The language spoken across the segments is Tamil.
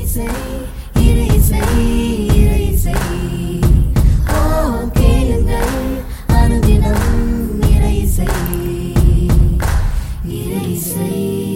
இசை இறை இசை இறை இசை ஓ கேளுங்கள் அனுதினம் இறை இசை இறை இசை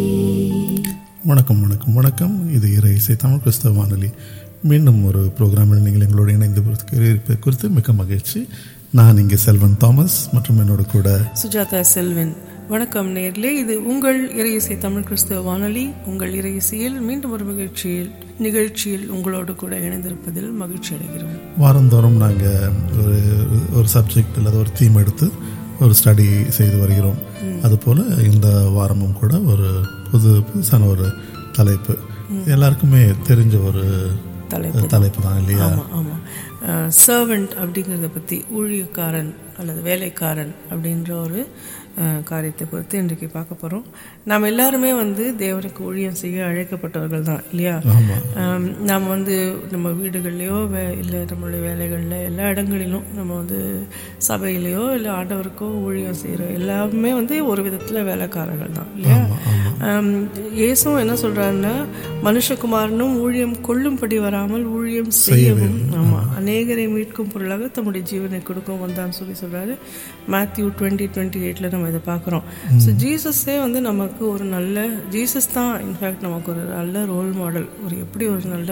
வணக்கம் வணக்கம் வணக்கம் இது இறை இசை தமிழ் கிறிஸ்தவ வானொலி மீண்டும் ஒரு ப்ரோக்ராமில் நீங்கள் எங்களோடு இணைந்து இருப்பது குறித்து மிக்க மகிழ்ச்சி நான் இங்கே செல்வன் தாமஸ் மற்றும் என்னோட கூட சுஜாதா செல்வன் வணக்கம் நேர்களே இது உங்கள் இறையிசை தமிழ் கிறிஸ்தவ வானொலி உங்கள் இறையிசையில் மீண்டும் ஒரு நிகழ்ச்சியில் நிகழ்ச்சியில் உங்களோடு கூட இணைந்திருப்பதில் மகிழ்ச்சி அடைகிறோம் வாரந்தோறும் நாங்கள் ஒரு ஒரு சப்ஜெக்ட் அல்லது ஒரு தீம் எடுத்து ஒரு ஸ்டடி செய்து வருகிறோம் அதுபோல் இந்த வாரமும் கூட ஒரு புது புதுசான ஒரு தலைப்பு எல்லாருக்குமே தெரிஞ்ச ஒரு தலைப்பு தலைப்பு தான் இல்லையா ஆமாம் ஆமாம் சர்வெண்ட் அப்படிங்கிறத பற்றி ஊழியக்காரன் அல்லது வேலைக்காரன் அப்படின்ற ஒரு அஹ், காரியத்தை பொறுத்து இன்றைக்கு பார்க்க போகிறோம் நாம் எல்லாருமே வந்து தேவனுக்கு ஊழியம் செய்ய அழைக்கப்பட்டவர்கள் தான் இல்லையா ஆம், நாம் வந்து நம்ம வீடுகள்லையோ வே இல்லை நம்மளுடைய வேலைகளில் எல்லா இடங்களிலும் நம்ம வந்து சபையிலையோ இல்லை ஆண்டவருக்கோ ஊழியம் செய்கிற எல்லாமே வந்து ஒரு விதத்தில் வேலைக்காரர்கள் தான் இல்லையா ஆம், இயேசுவும் என்ன சொல்றாருன்னா மனுஷகுமாரனும் ஊழியம் கொள்ளும்படி வராமல் ஊழியம் செய்யவும் ஆமா அநேகரை மீட்கும் பொருளாக தம்முடைய ஜீவனை கொடுக்கும் வந்தான்னு சொல்லி சொல்றாரு மேத்யூ டுவெண்ட்டி டுவெண்ட்டி எயிட்ல நம்ம இதை பார்க்குறோம் ஸோ ஜீசஸே வந்து நமக்கு ஒரு நல்ல ஜீசஸ் தான் இன்ஃபேக்ட் நமக்கு ஒரு நல்ல ரோல் மாடல் ஒரு எப்படி ஒரு நல்ல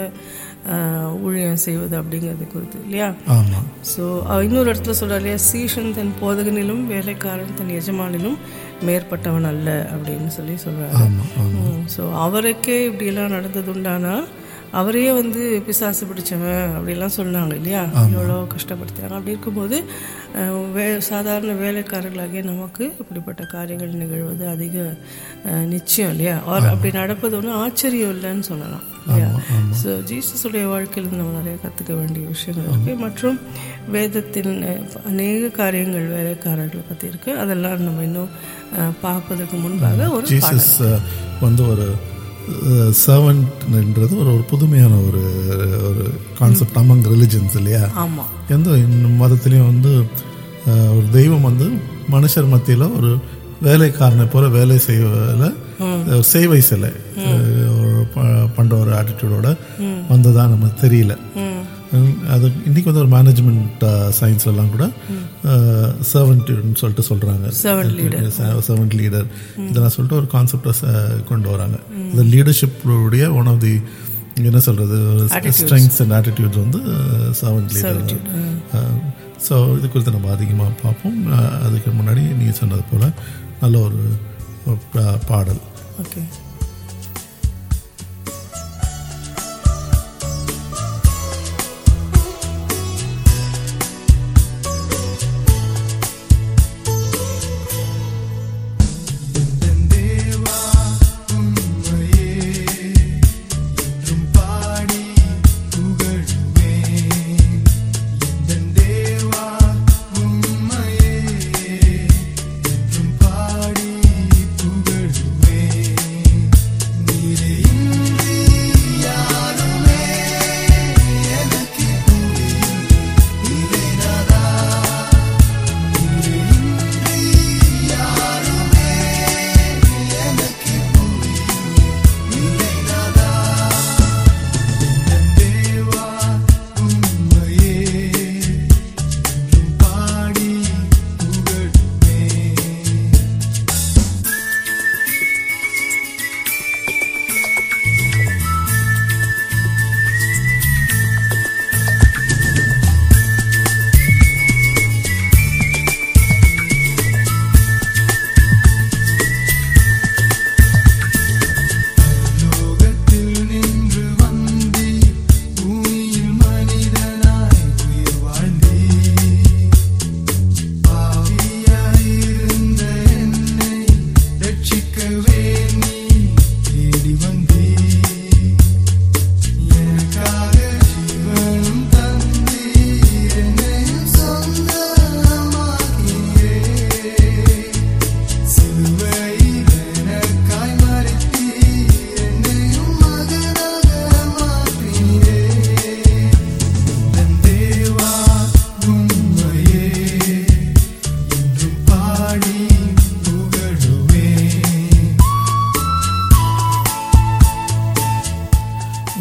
ஆஹ், ஊழியம் செய்வது அப்படிங்கிறது குறித்து இல்லையா ஆமாம் ஸோ இன்னொரு இடத்துல சொல்றாரு இல்லையா சீஷன் தன் போதகனிலும் வேலைக்காரன் தன் எஜமானிலும் மேற்பட்டவன் அல்ல அப்படின்னு சொல்லி சொல்றாரு ஸோ அவருக்கே இப்படியெல்லாம் நடந்தது உண்டானா அவரையே வந்து பிசாசு பிடிச்சவன் அப்படிலாம் சொன்னாங்க இல்லையா எவ்வளோ கஷ்டப்படுத்துறாங்க அப்படி இருக்கும்போது அஹ், வே சாதாரண வேலைக்காரர்களாகிய நமக்கு இப்படிப்பட்ட காரியங்கள் நிகழ்வது அதிக அஹ், நிச்சயம் இல்லையா அவர் அப்படி நடப்பது ஒன்றும் ஆச்சரியம் இல்லைன்னு சொல்லலாம் இல்லையா ஸோ ஜீசஸுடைய வாழ்க்கையில் நம்ம நிறைய கற்றுக்க வேண்டிய விஷயங்கள் இருக்கு மற்றும் வேதத்தின் அஹ், அநேக காரியங்கள் வேலைக்காரர்களை பற்றி இருக்கு அதெல்லாம் நம்ம இன்னும் அஹ், பார்ப்பதற்கு முன்பாக ஒரு ஜீசஸ் அஹ், வந்து ஒரு சர்வன்ட்ன்றது ஒரு ஒரு புதுமையான ஒரு ஒரு கான்செப்ட் அமங் ரிலிஜன்ஸ் இல்லையா ஆமாம் எந்த மதத்துலேயும் வந்து அஹ், ஒரு தெய்வம் வந்து மனுஷர் மத்தியில் ஒரு வேலைக்காரனை போல வேலை செய்வதில் ஒரு சேவை சிலை அஹ், ஒரு ப- பண்ற ஒரு ஆட்டிடியூடோட வந்ததா நம்ம தெரியல உம், அது இன்னைக்கு வந்து ஒரு மேனேஜ்மெண்ட் சயின்ஸ்லாம் கூட சர்வன்ட்னு சொல்லிட்டு சொல்றாங்க Servant leader. சர்வன்ட் லீடர் இதெல்லாம் சொல்லிட்டு ஒரு கான்செப்டை கொண்டு வராங்க இந்த லீடர்ஷிப் உடைய ஒன் ஆஃப் தி என்ன சொல்றது ஸ்ட்ரெங்ஸ் அண்ட் ஆட்டிடியூட்ஸ் வந்து சர்வன்ட் லீடர் ஸோ இது குறித்து நம்ம அதிகமாக பார்ப்போம் அஹ், அதுக்கு முன்னாடி நீங்கள் சொன்னது போல நல்ல ஒரு ஒரு பா- பாடல் ஓகே பாடி புகழுவே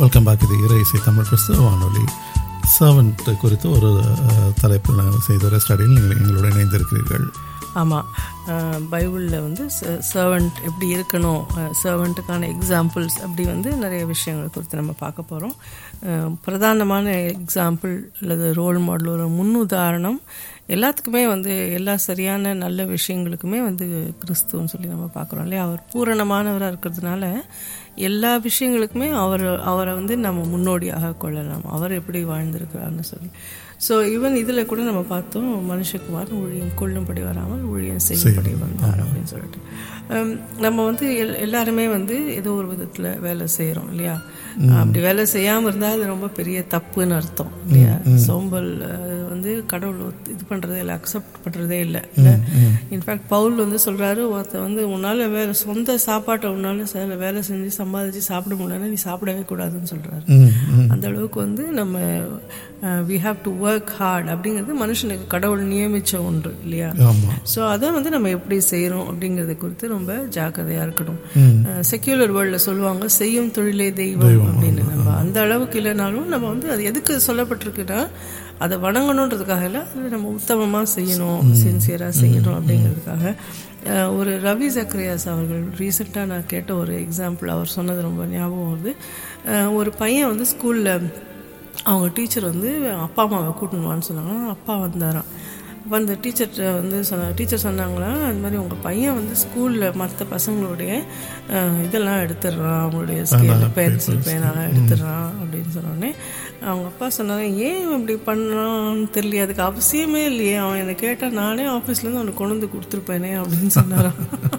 வெல்கம் பேக் இது இறை இசை தமிழ் கிறிஸ்துவ வானொலி சர்வெண்ட் குறித்து ஒரு அஹ், தலைப்பு நாங்கள் செய்த ஒரு ஸ்டடியில் நீங்கள் எங்களோட இணைந்திருக்கிறீர்கள் ஆமாம் பைபிளில் வந்து சர்வெண்ட் எப்படி இருக்கணும் சர்வெண்ட்டுக்கான எக்ஸாம்பிள்ஸ் அப்படி வந்து நிறைய விஷயங்கள் குறித்து நம்ம பார்க்க போகிறோம் பிரதானமான எக்ஸாம்பிள் அல்லது ரோல் மாடல் ஒரு முன்னுதாரணம் எல்லாத்துக்குமே வந்து எல்லா சரியான நல்ல விஷயங்களுக்குமே வந்து கிறிஸ்துவன்னு சொல்லி நம்ம பார்க்குறோம் இல்லையா அவர் பூரணமானவராக இருக்கிறதுனால எல்லா விஷயங்களுக்குமே அவர் அவரை வந்து நம்ம முன்னோடியாக கொள்ளலாம் அவர் எப்படி வாழ்ந்திருக்கிறார்னு சொல்லி ஸோ ஈவன் இதில் கூட நம்ம பார்த்தோம் மனுஷகுமார் ஊழியம் கொள்ளும்படி வராமல் ஊழியம் செய்யும்படி வந்தார் அப்படின்னு சொல்லிட்டு ஹம், நம்ம வந்து எல் எல்லாருமே வந்து ஏதோ ஒரு விதத்தில் வேலை செய்கிறோம் இல்லையா அப்படி வேலை செய்யாமல் இருந்தால் அது ரொம்ப பெரிய தப்புன்னு அர்த்தம் இல்லையா சோம்பல் அஹ், வந்து கடவுள் ஒத்து- இது பண்ணுறதே இல்லை அக்செப்ட் பண்ணுறதே இல்லை இல்லை இன்ஃபேக்ட் பவுல் வந்து சொல்கிறாரு ஒருத்தன் வந்து உன்னால் வேலை சொந்த சாப்பாட்டை உன்னால சில வேலை செஞ்சு சம்பாதிச்சு சாப்பிட முடியலன்னா நீ சாப்பிடவே கூடாதுன்னு சொல்கிறாரு ம், ம். அந்த அளவுக்கு வந்து நம்ம we have to work hard அப்படிங்கிறது மனுஷனுக்கு கடவுள் நியமிச்ச ஒன்று இல்லையா ஆமாம் ஸோ அதை வந்து நம்ம எப்படி செய்கிறோம் அப்படிங்கிறத குறித்து ரொம்ப ஜாக்கிரதையாக இருக்கணும் ம். செக்யூலர் வேர்ல்டில் சொல்லுவாங்க செய்யும் தொழிலே தெய்வம் அப்படின்னு நம்ம அந்த அளவுக்கு இல்லைனாலும் நம்ம வந்து அது எதுக்கு சொல்லப்பட்டிருக்குன்னா அதை வணங்கணுன்றதுக்காக இல்லை அது நம்ம உத்தமமாக செய்யணும் சின்சியராக செய்யணும் அப்படிங்கிறதுக்காக அஹ், ஒரு ரவி ஜக்ரியாஸ் அவர்கள் ரீசெண்டாக நான் கேட்ட ஒரு எக்ஸாம்பிள் அவர் சொன்னது ரொம்ப ஞாபகம் வருது அஹ், ஒரு பையன் வந்து ஸ்கூலில் அவங்க டீச்சர் வந்து அப்பா அம்மாவை கூட்டின்னு வான்னு சொன்னாங்க அப்பா வந்தாராம் அப்போ அந்த டீச்சர்கிட்ட வந்து சொன்ன டீச்சர் சொன்னாங்களா அந்த மாதிரி உங்கள் பையன் வந்து ஸ்கூலில் மற்ற பசங்களுடைய அஹ், இதெல்லாம் எடுத்துடுறான் அவங்களுடைய ஸ்கேல் பென்சில் பேனெல்லாம் எடுத்துடுறான் அப்படின்னு சொன்னோடனே அவங்க அப்பா சொன்னாங்க ஏன் இவன் இப்படி பண்ணான்னு தெரியல அதுக்கு அவசியமே இல்லையே அவன் என்னை கேட்டால் நானே ஆஃபீஸ்லேருந்து அவனுக்கு கொண்டு வந்து கொடுத்துருப்பேனே அப்படின்னு சொன்னாராம்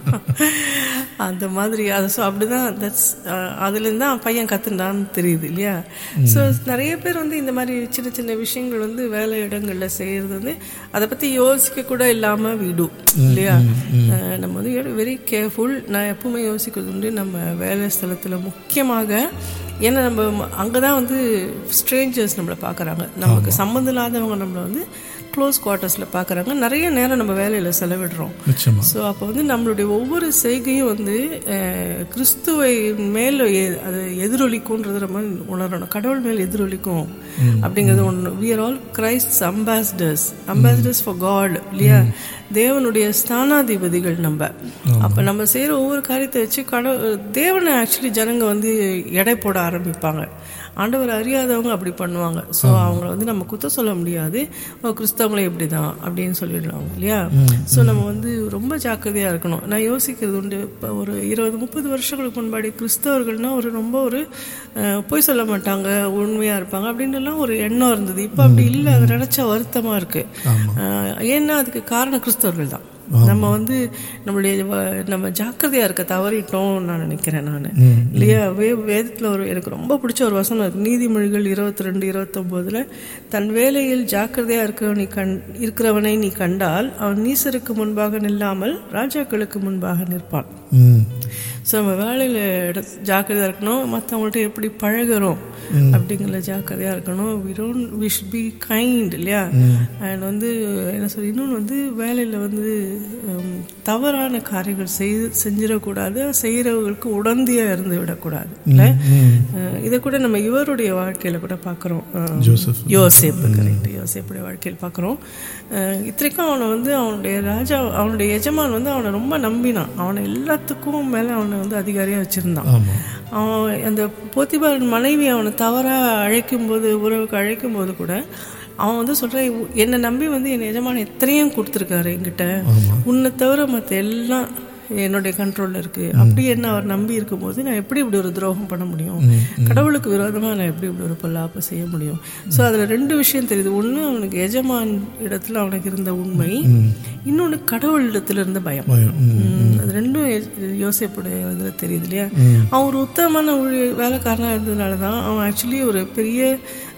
அந்த மாதிரி அது ஸோ அப்படிதான் தட்ஸ் அதுலேருந்து தான் பையன் கற்றுனான்னு தெரியுது இல்லையா ஸோ நிறைய பேர் வந்து இந்த மாதிரி சின்ன சின்ன விஷயங்கள் வந்து வேலை இடங்களில் செய்கிறது வந்து அதை பற்றி யோசிக்க கூட இல்லாமல் விடும் இல்லையா அஹ் நம்ம வந்து வெரி கேர்ஃபுல் நான் எப்பவுமே யோசிக்கிறது உண்டு நம்ம வேலை ஸ்தலத்தில் முக்கியமாக ஏன்னா நம்ம அங்கே தான் வந்து ஸ்ட்ரேஞ்சர்ஸ் நம்மளை பார்க்குறாங்க நமக்கு சம்மந்தம் இல்லாதவங்க நம்மளை வந்து க்ளோஸ் குவார்ட்டர்ஸில் பார்க்குறாங்க நிறைய நேரம் நம்ம வேலையில் செலவிடுறோம் நிச்சயமா ஸோ அப்போ வந்து நம்மளுடைய ஒவ்வொரு செய்கையும் வந்து அஹ், கிறிஸ்துவை மேல் எ- அது எதிரொலிக்கும்ன்றது நம்ம உணரணும் கடவுள் மேல் எதிரொலிக்கும் அப்படிங்கிறது ஒன்று we are all Christ ambassadors ambassadors for God இல்லையா தேவனுடைய ஸ்தானாதிபதிகள் நம்ம அப்போ நம்ம செய்கிற ஒவ்வொரு காரியத்தை வச்சு கடவுள் தேவனை ஆக்சுவலி ஜனங்க வந்து எடை போட ஆரம்பிப்பாங்க ஆண்டவர் அறியாதவங்க அப்படி பண்ணுவாங்க ஸோ அவங்கள வந்து நம்ம குத்த சொல்ல முடியாது ஓ கிறிஸ்தவங்களே இப்படி தான் அப்படின்னு சொல்லிடுவாங்க இல்லையா ஸோ நம்ம வந்து ரொம்ப ஜாக்கிரதையாக இருக்கணும் நான் யோசிக்கிறது உண்டு இப்போ ஒரு இருபது முப்பது வருஷங்களுக்கு முன்னாடி கிறிஸ்தவர்கள்னா ஒரு ரொம்ப ஒரு அஹ், பொய் சொல்ல மாட்டாங்க உண்மையாக இருப்பாங்க அப்படின்னுலாம் ஒரு எண்ணம் இருந்தது இப்போ அப்படி இல்லை அதை நினச்சா வருத்தமாக இருக்குது ஏன்னா அதுக்கு காரணம் கிறிஸ்தவர்கள் தான் நம்ம வந்து நம்மளுடைய வ- நம்ம ஜாக்கிரதையா இருக்க தவறிட்டோம் நான் நினைக்கிறேன் நான் இல்லையா வே வேதத்தில் ஒரு எனக்கு ரொம்ப பிடிச்ச ஒரு வசனம் இருக்கு. நீதிமொழிகள் இருபத்தி ரெண்டு இருபத்தொம்போதுல தன் வேலையில் ஜாக்கிரதையா இருக்கிறவனை கண் இருக்கிறவனை நீ கண்டால் அவன் நீசருக்கு முன்பாக நில்லாமல் ராஜாக்களுக்கு முன்பாக நிற்பான் ம் ஸோ நம்ம வேலையில் இட ஜாக்கிரதையாக இருக்கணும் மற்றவங்கள்ட்ட எப்படி பழகுறோம் அப்படிங்கிற ஜாக்கிரதையாக இருக்கணும் we don't we should be kind இல்லையா அண்ட் வந்து என்ன சொல்லி இன்னொன்று வந்து வேலையில் வந்து ஹம், தவறான காரியங்கள் செய்து செஞ்சிடக்கூடாது செய்கிறவங்களுக்கு உடந்தையாக இருந்து விடக்கூடாது இல்லை அஹ், இதை கூட நம்ம இவருடைய வாழ்க்கையில் கூட பார்க்குறோம் ஜோசப் யோசேப்பு கரெக்ட் யோசேப்புடைய வாழ்க்கையில் பார்க்குறோம் இத்தனைக்கும் அவனை வந்து அவனுடைய ராஜா அவனுடைய எஜமான் வந்து அவனை ரொம்ப நம்பினான் அவனை எல்லாத்துக்கும் மேலே அவனை வந்து அதிகாரியாக வச்சுருந்தான் ஆமாம் அவன் அந்த போத்திபாரின் மனைவி அவனை தவறாக அழைக்கும் போது உறவுக்கு அழைக்கும் போது கூட அவன் வந்து சொல்கிறான் என்னை நம்பி வந்து என் எஜமான் எத்தனையும் கொடுத்துருக்காரு என்கிட்ட உன்னை தவிர மற்ற எல்லாம் என்னுடைய கண்ட்ரோலில் இருக்குது அப்படி என்ன அவர் நம்பி இருக்கும்போது நான் எப்படி இப்படி ஒரு துரோகம் பண்ண முடியும் கடவுளுக்கு விரோதமாக நான் எப்படி இப்படி ஒரு பொல்லாப்பு செய்ய முடியும் ஸோ அதில் ரெண்டு விஷயம் தெரியுது ஒன்று அவனுக்கு எஜமான் இடத்துல அவனுக்கு இருந்த உண்மை இன்னொன்று கடவுள் இடத்துல இருந்த பயம் பயம் ம் ம், அது ரெண்டும் யோ- யோசேப்புடைய இதில் தெரியுது இல்லையா அவன் ஒரு உத்தமமான ஊழிய வேலைக்காரனாக இருந்ததுனால தான் அவன் ஆக்சுவலி ஒரு பெரிய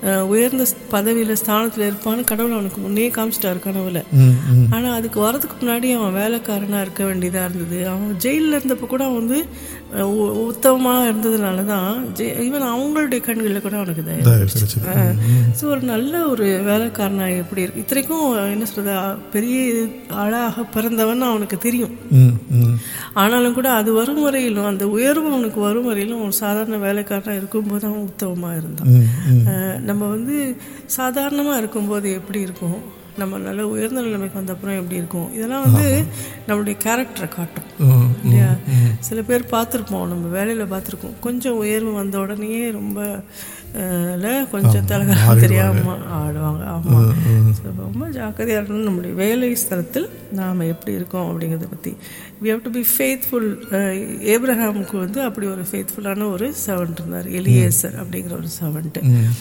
அஹ், உயர்ந்த பதவியில் ஸ்தானத்தில் இருப்பான்னு கடவுள் அவனுக்கு முன்னே காமிச்சிட்டாரு கனவுல ம் ம் ஆனா அதுக்கு வரதுக்கு முன்னாடி அவன் வேலைக்காரனா இருக்க வேண்டியதா இருந்தது அவன் ஜெயிலில் இருந்தப்போ கூட அவன் வந்து அஹ், உ- உத்தமமா இருந்ததுனால தான் ஈவன் அவங்களுடைய கண்களில் கூட அவனுக்கு தயவு தயவு கிடைச்சது ஸோ ஒரு நல்ல ஒரு வேலைக்காரனா எப்படி இருக்கு இத்தனைக்கும் என்ன சொல்றது அ- பெரிய ஆளாக பிறந்தவன் அவனுக்கு தெரியும் ம் ம் ஆனாலும் கூட அது வரும் வரையிலும் அந்த உயர்வு அவனுக்கு வரும் வரையிலும் ஒரு சாதாரண வேலைக்காரனா இருக்கும்போது அவன் உத்தமமா இருந்தான் ம் ம் அஹ் நம்ம வந்து சாதாரணமாக இருக்கும்போது எப்படி இருக்கும் நம்ம நல்ல உயர்ந்த நிலைமைக்கு வந்த அப்புறம் எப்படி இருக்கும் இதெல்லாம் வந்து நம்மளுடைய கேரக்டரை காட்டும் ம் இல்லையா சில பேர் பார்த்துருப்போம் நம்ம வேலையில் பார்த்துருக்கோம் கொஞ்சம் உயர்வு வந்த உடனேயே ரொம்ப அஹ், ல கொஞ்சம் தலைகாலம் தெரியாம ஆடுவாங்க ஆமாம் So, ரொம்ப ஜாக்கிரதையாக இருக்கணும் நம்முடைய வேலை ஸ்தலத்தில் நாம் எப்படி இருக்கோம் அப்படிங்கிறத பற்றி we have to be faithful ஏப்ரஹாமுக்கு வந்து அப்படி ஒரு ஃபேத்ஃபுல்லான ஒரு சர்வெண்ட் இருந்தார் எலியேசர் அப்படிங்கிற ஒரு சர்வெண்ட்டு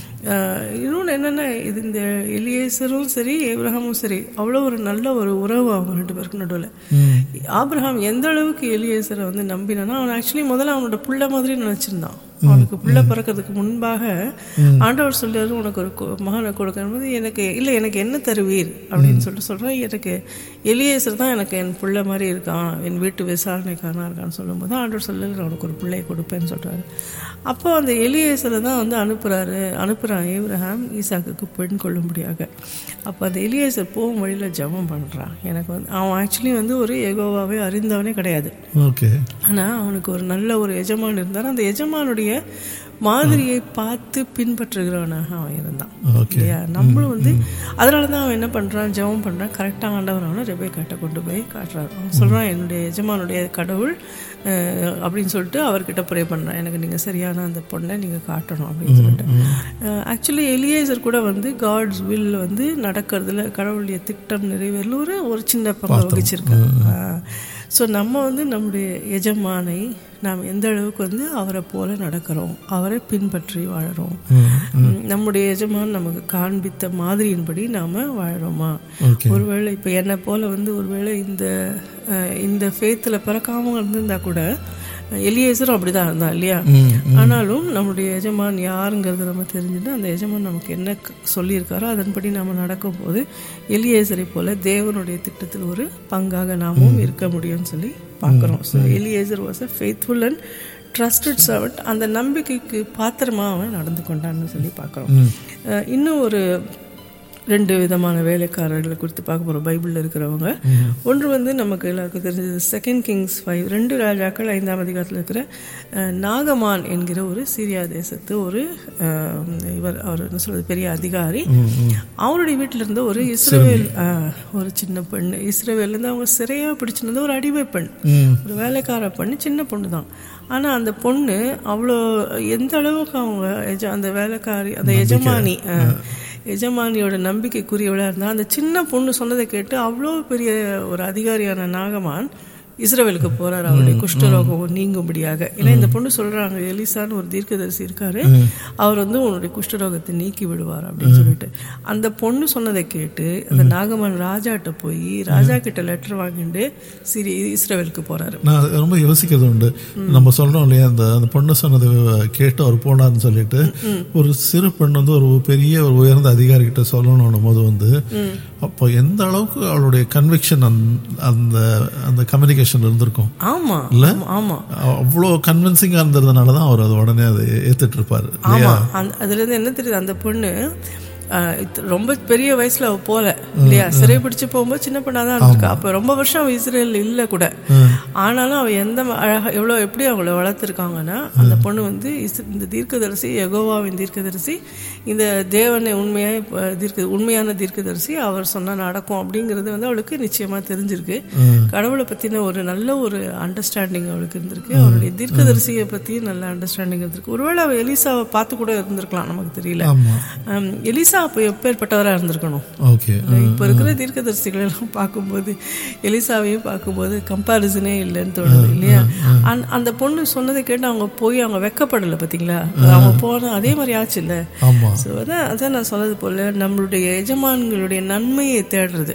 இன்னொன்று என்னென்னா இது இந்த எலியேசரும் சரி ஏப்ரஹாமும் சரி அவ்வளோ ஒரு நல்ல ஒரு உறவு அவங்க ரெண்டு பேருக்கு நடுவில் ஆபிரகாம் எந்த அளவுக்கு எலியேசரை வந்து நம்பினானா அவன் ஆக்சுவலி முதல்ல அவனோட புள்ள மாதிரி நினச்சிருந்தான் அவனுக்கு புள்ள பிறக்கிறதுக்கு முன்பாக ஆண்டவர் சொல்றாரு உனக்கு ஒரு கு- மகனை கொடுக்கணும்போது எனக்கு இல்லை எனக்கு என்ன தருவீர் அப்படின்னு சொல்லிட்டு சொல்கிறேன் எனக்கு எலியேசர் தான் எனக்கு என் புள்ள மாதிரி இருக்கான் என் வீட்டு விசாரணைக்காரனாக இருக்கான்னு சொல்லும்போது ஆண்டவர் சொல்லி நான் உனக்கு ஒரு பிள்ளையை கொடுப்பேன்னு சொல்கிறாரு அப்போ அந்த எலியேசரை தான் வந்து அனுப்புகிறாரு அனுப்புகிறான் ஏப்ரஹாம் ஈசாக்குக்கு பெண் கொள்ளும்படியாக அப்போ அந்த எலியேசர் போகும் வழியில் ஜெபம் பண்ணுறான் எனக்கு வந்து அவன் ஆக்சுவலி வந்து ஒரு எகோவாவே அறிந்தவனே கிடையாது ஓகே ஆனால் அவனுக்கு ஒரு நல்ல ஒரு எஜமான் இருந்தார் அந்த எஜமானுடைய மாதிரியை பார்த்து பின்பற்றுகிறவனாக அவன் இருந்தான் ஓகே இல்லையா நம்மளும் வந்து அதனால தான் அவன் என்ன பண்ணுறான் ஜெபம் பண்ணுறான் கரெக்டாக ஆண்டவர் அவனை ரெபே காட்ட கொண்டு போய் காட்டுறாரு அவன் சொல்கிறான் என்னுடைய எஜமானுடைய கடவுள் அஹ், அப்படின்னு சொல்லிட்டு அவர்கிட்ட ப்ரே பண்ணுறான் எனக்கு நீங்கள் சரியான அந்த பொண்ணை நீங்கள் காட்டணும் அப்படின்னு சொல்லிட்டு ஆக்சுவலி எலியேசர் கூட வந்து காட்ஸ் வில் வந்து நடக்கிறதுல கடவுளுடைய திட்டம் நிறைவேறல ஒரு ஒரு சின்ன பங்கு வகிச்சிருக்காங்க ஸோ நம்ம வந்து நம்முடைய எஜமானை நாம் எந்த அளவுக்கு வந்து அவரை போல நடக்கிறோம் அவரை பின்பற்றி வாழறோம் ம், நம்முடைய எஜமான் நமக்கு காண்பித்த மாதிரியின்படி நாம வாழறோமா ஓகே ஒருவேளை இப்போ என்னை போல வந்து ஒருவேளை இந்த அஹ், இந்த ஃபேத்தில் பிறக்காம இருந்திருந்தா கூட எலியேசரும் அப்படிதான் இருந்தான் இல்லையா ஆனாலும் நம்முடைய எஜமான் யாருங்கிறது நம்ம தெரிஞ்சுட்டு அந்த எஜமான் நமக்கு என்ன க- சொல்லியிருக்காரோ அதன்படி நம்ம நடக்கும்போது எலியேசரை போல தேவனுடைய திட்டத்தில் ஒரு பங்காக நாமும் இருக்க முடியும்னு சொல்லி பார்க்குறோம் so Eliezer was a faithful and trusted servant அந்த நம்பிக்கைக்கு பாத்திரமா அவன் நடந்து கொண்டான்னு சொல்லி பார்க்குறோம் இன்னும் ஒரு ரெண்டு விதமான வேலைக்காரர்களை குறித்து பார்க்க போகிறோம் பைபிளில் இருக்கிறவங்க ஒன்று வந்து நமக்கு எல்லாருக்கும் தெரிஞ்சது செகண்ட் கிங்ஸ் ஃபைவ் ரெண்டு ராஜாக்கள் ஐந்தாம் அதிகாரத்தில் இருக்கிற அஹ், நாகமான் என்கிற ஒரு சீரியா தேசத்து ஒரு அஹ், இவர் அவர் என்ன சொல்றது பெரிய அதிகாரி அவருடைய வீட்டில் இருந்த ஒரு இஸ்ரேல் ஒரு சின்ன பெண் இஸ்ரேவேல்லேருந்து அவங்க சிறையாக பிடிச்சிருந்த ஒரு அடிமை பெண் ம் ஒரு வேலைக்கார பொண்ணு சின்ன பொண்ணு தான் ஆனால் அந்த பொண்ணு அவ்வளோ எந்த அளவுக்கு அவங்க எஜ அந்த வேலைக்காரி அந்த எஜமானி அஹ், எஜமானியோட நம்பிக்கைக்குரியவளாக இருந்தால் அந்த சின்ன பொண்ணு சொன்னதை கேட்டு அவ்வளோ பெரிய ஒரு அதிகாரியான நாகமான் இஸ்ரவேலுக்கு போறாரு அவருடைய குஷ்டரோகம் நீங்கும்படியாக ஏன்னா இந்த பொண்ணு சொல்றாங்க எலிசான்னு ஒரு தீர்க்கதரிசி இருக்காரு அவர் வந்து உன்னுடைய குஷ்டரோகத்தை நீக்கி விடுவார் அப்படின்னு சொல்லிட்டு அந்த பொண்ணு சொன்னதை கேட்டு அந்த நாகமான் ராஜாட்ட போய் ராஜா கிட்ட லெட்டர் வாங்கிட்டு சரி இஸ்ரவேலுக்கு போறாரு நான் அது ரொம்ப யோசிக்கிறது உண்டு நம்ம சொல்றோம் இல்லையா அந்த அந்த பொண்ணு சொன்னதை கேட்டு அவர் போனார்னு சொல்லிட்டு ஒரு சிறு பெண் வந்து ஒரு பெரிய ஒரு உயர்ந்த அதிகாரி கிட்ட சொல்லணும் போது வந்து அப்போ எந்த அளவுக்கு அவளுடைய கன்விக்ஷன் அந்த அந்த கம்யூனிகேஷன் இருந்திருக்கும் ஆமா இல்ல? ஆமா, ஆமா அவ்வளோ கன்வின்சிங்கா இருந்ததுனால தான் அவர் அது உடனே அதை ஏத்துட்டு இருப்பாரு ஆமா அந்த- அதுல இருந்து என்ன தெரியுது அந்த பொண்ணு ஆஹ், இத்த- ரொம்ப பெரிய வயசுல அவ போல இல்லையா சிறை பிடிச்சு போகும்போது சின்ன பொண்ணா தான் இருக்கா அப்ப ரொம்ப வருஷம் அவ இஸ்ரேல் இல்ல கூட ஆனாலும் அவ எந்த ம- அழகா எவ்வளவு எப்படி அவங்கள வளர்த்துருக்காங்கன்னா அந்த பொண்ணு வந்து இஸ்- இந்த தீர்க்கதரிசி யெகோவாவின் தீர்க்கதரிசி இந்த தேவனை உண்மையா இப்ப தீர்க்க உண்மையான தீர்க்கதரிசி அவர் சொன்னா நடக்கும் அப்படிங்கிறது வந்து அவளுக்கு நிச்சயமா தெரிஞ்சிருக்கு கடவுளை பத்தின ஒரு நல்ல ஒரு அண்டர்ஸ்டாண்டிங் அவளுக்கு இருந்திருக்கு அவருடைய தீர்க்கதரிசியை பத்தி நல்ல அண்டர்ஸ்டாண்டிங் இருந்திருக்கு ஒருவேளை அவ எலிசாவை பார்த்து கூட இருந்திருக்கலாம் நமக்கு தெரியல ஆமா ஆம், எலிசா அப்போ எப்பேற்பட்டவரா இருந்திருக்கணும் ஓகே இப்போ இருக்கிற தீர்க்கதரிசிகள் எல்லாம் பார்க்கும்போது எலிசாவையும் பார்க்கும்போது கம்பாரிசனே இல்லைன்னு தோணுது இல்லையா அந்த- அந்த பொண்ணு சொன்னதை கேட்டு அவங்க போய் அவங்க வெக்கப்படலை பார்த்தீங்களா அவங்க போன அதே மாதிரி ஆச்சு இல்லை ஆமா ஸோ அதான் அதான் நான் சொன்னது போல நம்மளுடைய எஜமான்களுடைய நன்மையை தேடுறது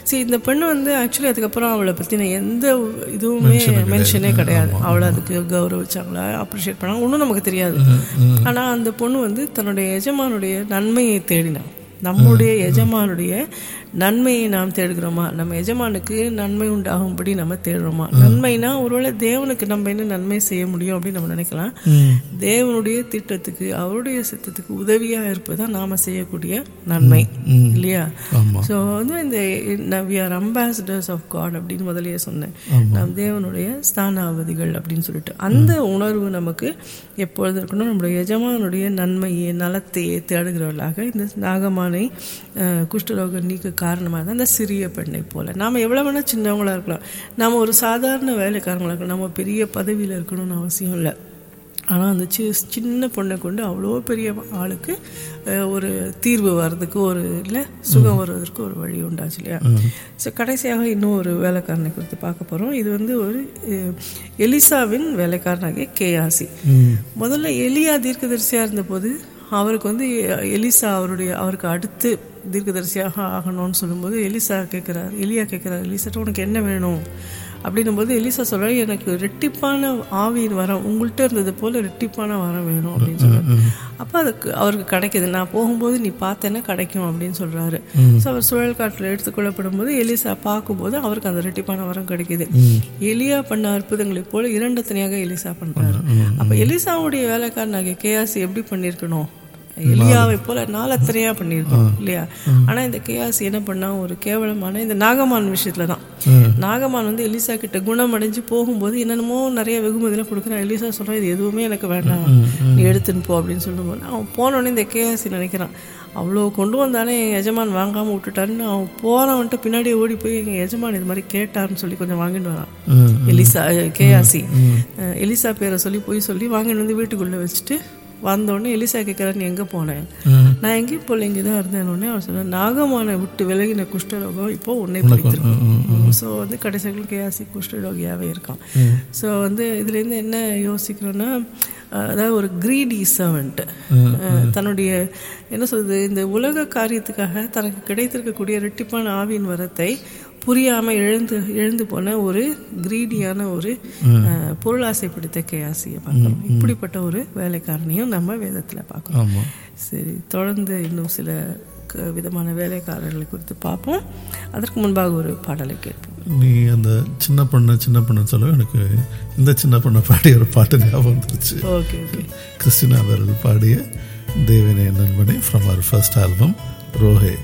சரி இந்த பெண்ணு வந்து ஆக்சுவலி அதுக்கப்புறம் அவளை பற்றின எந்த இதுவுமே மென்ஷனே கிடையாது அவளை அதுக்கு கௌரவிச்சாங்களா அப்ரிஷியேட் பண்ணாங்க ஒன்றும் நமக்கு தெரியாது ஆனால் அந்த பொண்ணு வந்து தன்னுடைய எஜமானுடைய நன்மையை தேடினான் நம்முடைய எஜமானுடைய நன்மையை நாம் தேடுகிறோமா நம்ம எஜமானுக்கு நன்மை உண்டாகும்படி நம்ம தேடுறோமா நன்மைனா ஒருவேளை தேவனுக்கு நம்ம என்ன நன்மை செய்ய முடியும் அப்படின்னு நம்ம நினைக்கலாம் தேவனுடைய திட்டத்துக்கு அவருடைய சித்தத்துக்கு உதவியா இருப்பதுதான் நாம செய்யக்கூடிய நன்மை இல்லையா ஸோ வந்து இந்த we are ambassadors of God அப்படின்னு முதல்லயே சொன்னேன் நாம் தேவனுடைய ஸ்தானாவதிகள் அப்படின்னு சொல்லிட்டு அந்த உணர்வு நமக்கு எப்பொழுது இருக்கணும் நம்முடைய எஜமானுடைய நன்மையை நலத்தையே தேடுகிறவர்களாக இந்த நாகமானை அஹ், குஷ்டரோகம் நீக்க காரணமாக தான் இந்த சிறிய பெண்ணை போல நாம் எவ்வளோ வேணால் சின்னவங்களா இருக்கலாம் நாம் ஒரு சாதாரண வேலைக்காரங்களா இருக்கலாம் நம்ம பெரிய பதவியில் இருக்கணும்னு அவசியம் இல்லை ஆனால் அந்த சி சின்ன பொண்ணை கொண்டு அவ்வளோ பெரிய ஆளுக்கு அஹ், ஒரு தீர்வு வர்றதுக்கு ஒரு இல்லை சுகம் வர்றதற்கு ஒரு வழி உண்டாச்சு இல்லையா ஸோ கடைசியாக இன்னும் ஒரு வேலைக்காரனை குறித்து பார்க்க போகிறோம் இது வந்து ஒரு அஹ், எலிசாவின் வேலைக்காரனாகிய கேயாசி முதல்ல எலியா தீர்க்கதரிசியாக இருந்தபோது அவருக்கு வந்து எலிசா அவருடைய அவருக்கு அடுத்து தீர்க்கதரிசியாக ஆகணும்னு சொல்லும்போது எலிசா கேட்குறாரு எலியா கேட்குறாரு எலிசாட்ட உனக்கு என்ன வேணும் அப்படின்னும் போது எலிசா சொல்றாரு எனக்கு ரெட்டிப்பான ஆவியின் வரம் உங்கள்கிட்ட இருந்தது போல ரெட்டிப்பான வரம் வேணும் அப்படின்னு சொல்றாரு அப்போ அதுக்கு அவருக்கு கிடைக்குது நான் போகும்போது நீ பார்த்தேன்னா கிடைக்கும் அப்படின்னு சொல்றாரு ஸோ அவர் சுழல் காட்டில் எடுத்துக்கொள்ளப்படும் போது எலிசா பார்க்கும்போது அவருக்கு அந்த ரெட்டிப்பான வரம் கிடைக்குது எலியா பண்ண அற்புதங்களைப் போல இரண்டு தனியாக எலிசா பண்றாரு அப்போ எலிசாவுடைய வேலைக்காரனாகிய கேயாசி எப்படி பண்ணியிருக்கணும் எலியாவை போல நாலத்தனையா பண்ணியிருக்கோம் இல்லையா ஆனா இந்த கேயாசி என்ன பண்ணா ஒரு கேவலமான இந்த நாகமான் விஷயத்துல தான் நாகமான் வந்து எலிசா கிட்ட குணமடைஞ்சு போகும்போது என்னென்னமோ நிறைய வெகுமதிலாம் கொடுக்குறான் எலிசா சொல்றான் இது எதுவுமே எனக்கு வேண்டாம் நீ எடுத்துன்னு போ அப்படின்னு சொல்லும்போது அவன் போனோடனே இந்த கேயாசி நினைக்கிறான் அவ்வளோ கொண்டு வந்தானே என் எஜமான் வாங்காம விட்டுட்டாருன்னு அவன் போறவன்ட்டு பின்னாடியே ஓடி போய் எங்க எஜமான் இது மாதிரி கேட்டாருன்னு சொல்லி கொஞ்சம் வாங்கிட்டு வரான் எலிசா கேயாசி அஹ் எலிசா பேரை சொல்லி போய் சொல்லி வாங்கிட்டு வந்து வீட்டுக்குள்ள வச்சுட்டு வந்தோடனே எலிசா கேட்குறாரு நீ எங்கே போனேன் நான் எங்கேயும் போல இங்கே தான் இருந்தேன் உடனே அவர் சொன்னார் நாகமான விட்டு விலகின குஷ்டரோகம் இப்போ உன்னை பிடித்திருக்கும் ஸோ வந்து கடைசிகளும் கேயாசி குஷ்டரோகியாகவே இருக்கான் ஸோ வந்து இதுலேருந்து என்ன யோசிக்கிறோன்னா அஹ், அதாவது ஒரு கிரீடி சர்வெண்ட் தன்னுடைய என்ன சொல்றது இந்த உலக காரியத்துக்காக தனக்கு கிடைத்திருக்கக்கூடிய ரெட்டிப்பான ஆவியின் வரத்தை புரியாம எழுந்து எழுந்து போன ஒரு கிரீடியான ஒரு அஹ், பொருளாசை பிடித்த கேயாசியை பார்க்கணும் இப்படிப்பட்ட ஒரு வேலைக்காரனையும் நம்ம வேதத்துல பார்க்கணும் ஆமா சரி தொடர்ந்து இன்னும் சில க- விதமான வேலைக்காரர்களை குறித்து பார்ப்போம் அதற்கு முன்பாக ஒரு பாடலை கேட்போம் நீ அந்த சின்ன பொண்ணு சின்ன பொண்ணு சொல்ல எனக்கு இந்த சின்ன பொண்ணை பாடிய ஒரு பாட்டு ஞாபகம் வந்துருச்சு ஓகே ஓகே கிறிஸ்டினா அவர்கள் பாடிய தேவனே நண்பனே ஃப்ரம் அவர் ஃபர்ஸ்ட் ஆல்பம் ரோஹே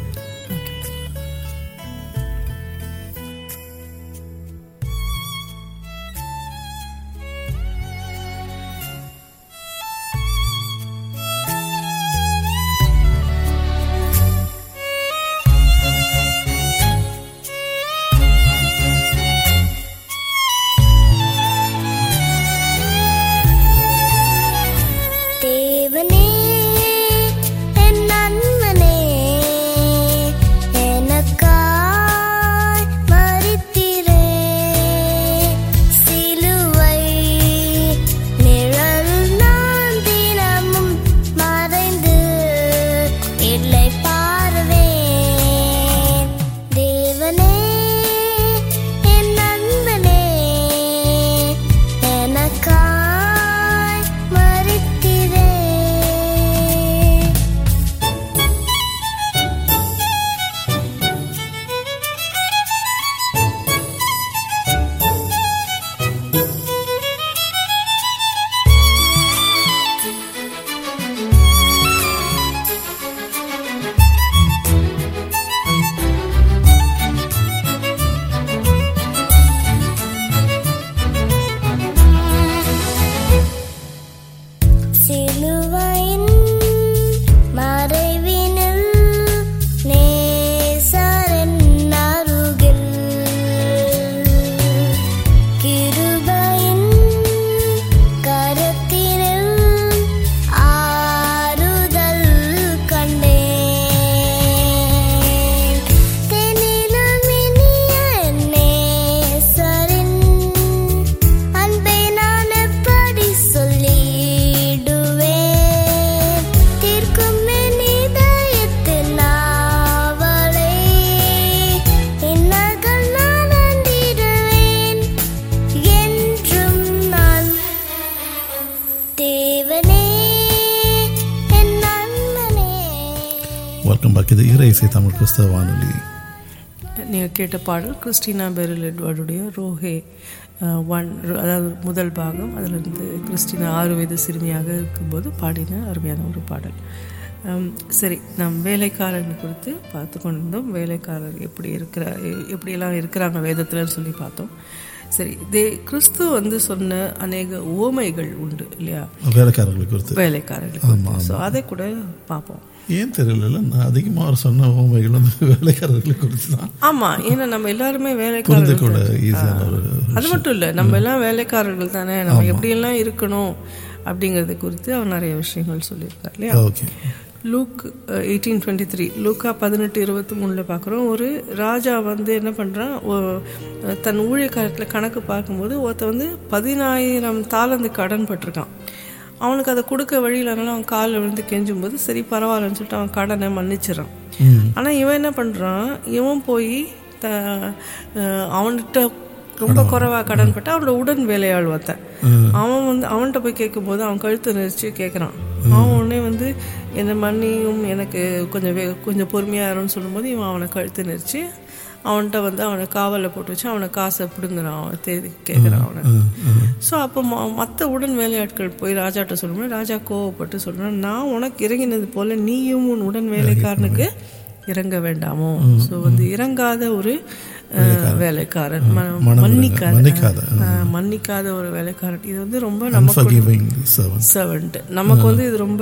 தேவனே என் நண்பனே வெல்கம் பேக் இது இறை இசை தமிழ் கிறிஸ்தவ வானொலி நீங்கள் கேட்ட பாடல் கிறிஸ்டினா பெரில் எட்வர்டுடைய ரோஹே அஹ், ஒன் அதாவது முதல் பாகம் அதிலிருந்து கிறிஸ்டினா ஆறு வயது சிறுமியாக இருக்கும்போது பாடின அருமையான ஒரு பாடல் ஹம், சரி நம் வேலைக்காரன் குறித்து பார்த்து கொண்டிருந்தோம் வேலைக்காரர் எப்படி இருக்கிற எ- எப்படியெல்லாம் இருக்கிறாங்க வேதத்தில்னு சொல்லி பார்த்தோம் சரி தே கிறிஸ்து வந்து சொன்ன அநேக உவமைகள் உண்டு இல்லையா வேலைக்காரர்களை குறித்து வேலைக்காரர்கள் ஸோ அதை கூட பார்ப்போம் ஏன் தெரியல நான் அதிகமாக அவர் சொன்ன உண்மைகள் வந்து வேலைக்காரர்களை குறித்து தான் ஆமா ஏன்னா நம்ம எல்லாருமே புரிந்து வேலைக்காரர்கள் கூட ஈஸியான ஒரு அது மட்டும் இல்லை நம்ம எல்லாம் வேலைக்காரர்கள் தானே நம்ம எப்படியெல்லாம் இருக்கணும் அப்படிங்கிறது குறித்து அவர் நிறைய விஷயங்கள் சொல்லியிருக்கார் இல்லையா okay Luke eighteen twenty three லூக்கா பதினெட்டு இருபத்தி மூணில் பார்க்குறோம் ஒரு ராஜா வந்து என்ன பண்ணுறான் தன் ஊழியக்காரத்தில் கணக்கு பார்க்கும்போது ஒருத்தன் வந்து பதினாயிரம் தாளந்து கடன் பட்டிருக்கான் அவனுக்கு அதை கொடுக்க வழியிலனால அவன் காலில் விழுந்து கெஞ்சும்போது சரி பரவாயில்லன்னு சொல்லிட்டு அவன் கடனை மன்னிச்சிடறான் ஆனால் இவன் என்ன பண்ணுறான் இவன் போய் த அஹ் அவன்கிட்ட ரொம்ப குறைவா கடன் பட்டு அவனோட உடன் வேலையாள் ஒருத்தன் அவன் வந்து அவன்கிட்ட போய் கேட்கும்போது அவன் கழுத்து நெரிச்சு கேட்குறான் அவன் உடனே வந்து என்னை மன்னியும் எனக்கு கொஞ்சம் வே கொஞ்சம் பொறுமையாக இருன்னு சொல்லும்போது இவன் அவனை கழுத்து நெரிச்சு அவன்கிட்ட வந்து அவனை காவலில் போட்டு வச்சு அவனை காசை பிடுங்குறான் அவன் தேதி கேட்குறான் அவனை ஸோ அப்போ மற்ற உடன் வேலையாட்கள் போய் ராஜாட்ட சொல்லும்போது ராஜா கோவப்பட்டு சொல்கிறான் நான் உனக்கு இறங்கினது போல நீயும் உன் உடன் வேலைக்காரனுக்கு இறங்க வேண்டாமோ ஸோ வந்து இறங்காத ஒரு அஹ், வேலைக்காரன் ம- மன்னிக்காத மன்னிக்காத. அஹ், மன்னிக்காத ஒரு வேலைக்காரன் இது வந்து ரொம்ப நமக்கு அன்ஃபர்கிவிங் சர்வன் சர்வெண்ட் நமக்கு வந்து இது ரொம்ப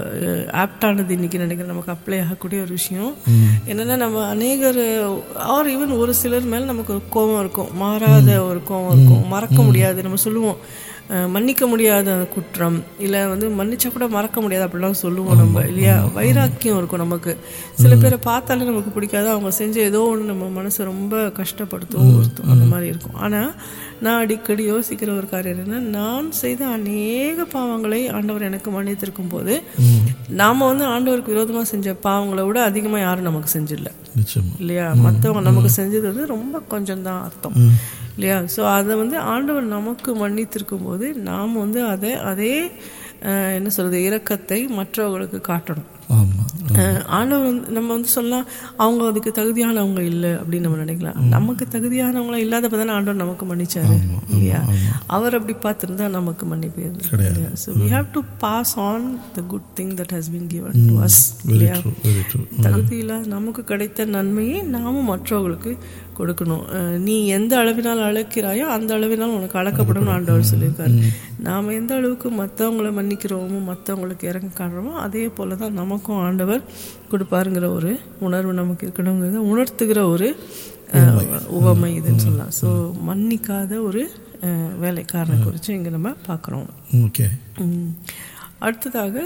ஆப்டானது இன்னைக்கு நினைக்கிறேன் நமக்கு அப்ளை ஆகக்கூடிய ஒரு விஷயம் என்னன்னா நம்ம அநேகர் ஆர் ஈவன் ஒரு சிலர் மேல நமக்கு ஒரு கோபம் இருக்கும் மாறாத ஒரு கோபம் இருக்கும் மறக்க முடியாது நம்ம சொல்லுவோம் அஹ், மன்னிக்க முடியாத அந்த குற்றம் இல்லை வந்து மன்னிச்சா கூட மறக்க முடியாது அப்படிலாம் சொல்லுவோம் நம்ம இல்லையா வைராக்கியம் இருக்கும் நமக்கு சில பேரை பார்த்தாலே நமக்கு பிடிக்காது அவங்க செஞ்ச ஏதோ ஒன்று நம்ம மனசை ரொம்ப கஷ்டப்படுத்தும் உறுத்தும் அந்த மாதிரி இருக்கும் ஆனால் நான் அடிக்கடி யோசிக்கிற ஒரு காரியம் என்னன்னா நான் செய்த அநேக பாவங்களை ஆண்டவர் எனக்கு மன்னித்திருக்கும் போது நாம வந்து ஆண்டவருக்கு விரோதமா செஞ்ச பாவங்களை விட அதிகமா யாரும் நமக்கு செஞ்சிடல நிச்சயமா இல்லையா மற்றவங்க நமக்கு செஞ்சது வந்து ரொம்ப கொஞ்சம் தான் அர்த்தம் இல்லையா ஸோ அதை வந்து ஆண்டவர் நமக்கு மன்னித்திருக்கும் போது நாம் வந்து அதை அதே அஹ், என்ன சொல்றது இரக்கத்தை மற்றவர்களுக்கு காட்டணும் ஆமா அஹ் ஆண்டவர் வந்து நம்ம வந்து சொல்லலாம் அவங்க அதுக்கு தகுதியானவங்க இல்லை அப்படின்னு நம்ம நினைக்கலாம் நமக்கு தகுதியானவங்களா இல்லாதப்ப தானே ஆண்டவர் நமக்கு மன்னிச்சாரு இல்லையா அவர் அப்படி பார்த்திருந்தா நமக்கு மன்னிப்பு இருந்தது so we have to pass on the good thing that has been given to us very இல்லையா ட்ரூ வெரி ட்ரூ தகுதி இல்லாத நமக்கு கிடைத்த நன்மையை நாமும் மற்றவர்களுக்கு கொடுக்கணும் அஹ் நீ எந்த அளவினால் அழைக்கிறாயோ அந்த அளவினால் உனக்கு அளக்கப்படும் ஆண்டவர் சொல்லியிருக்காரு நாம் எந்த அளவுக்கு மற்றவங்கள மன்னிக்கிறோமோ மற்றவங்களுக்கு இறங்க காட்டுறோமோ அதே போல தான் நமக்கும் ஆண்டவர் கொடுப்பாருங்கிற ஒரு உணர்வு நமக்கு இருக்கணுங்கிறத உணர்த்துகிற ஒரு அஹ், உவமை இதுன்னு சொல்லலாம் ஸோ மன்னிக்காத ஒரு அஹ், வேலைக்காரனை குறித்து இங்கே நம்ம பார்க்குறோம் ஓகே ம். அடுத்ததாக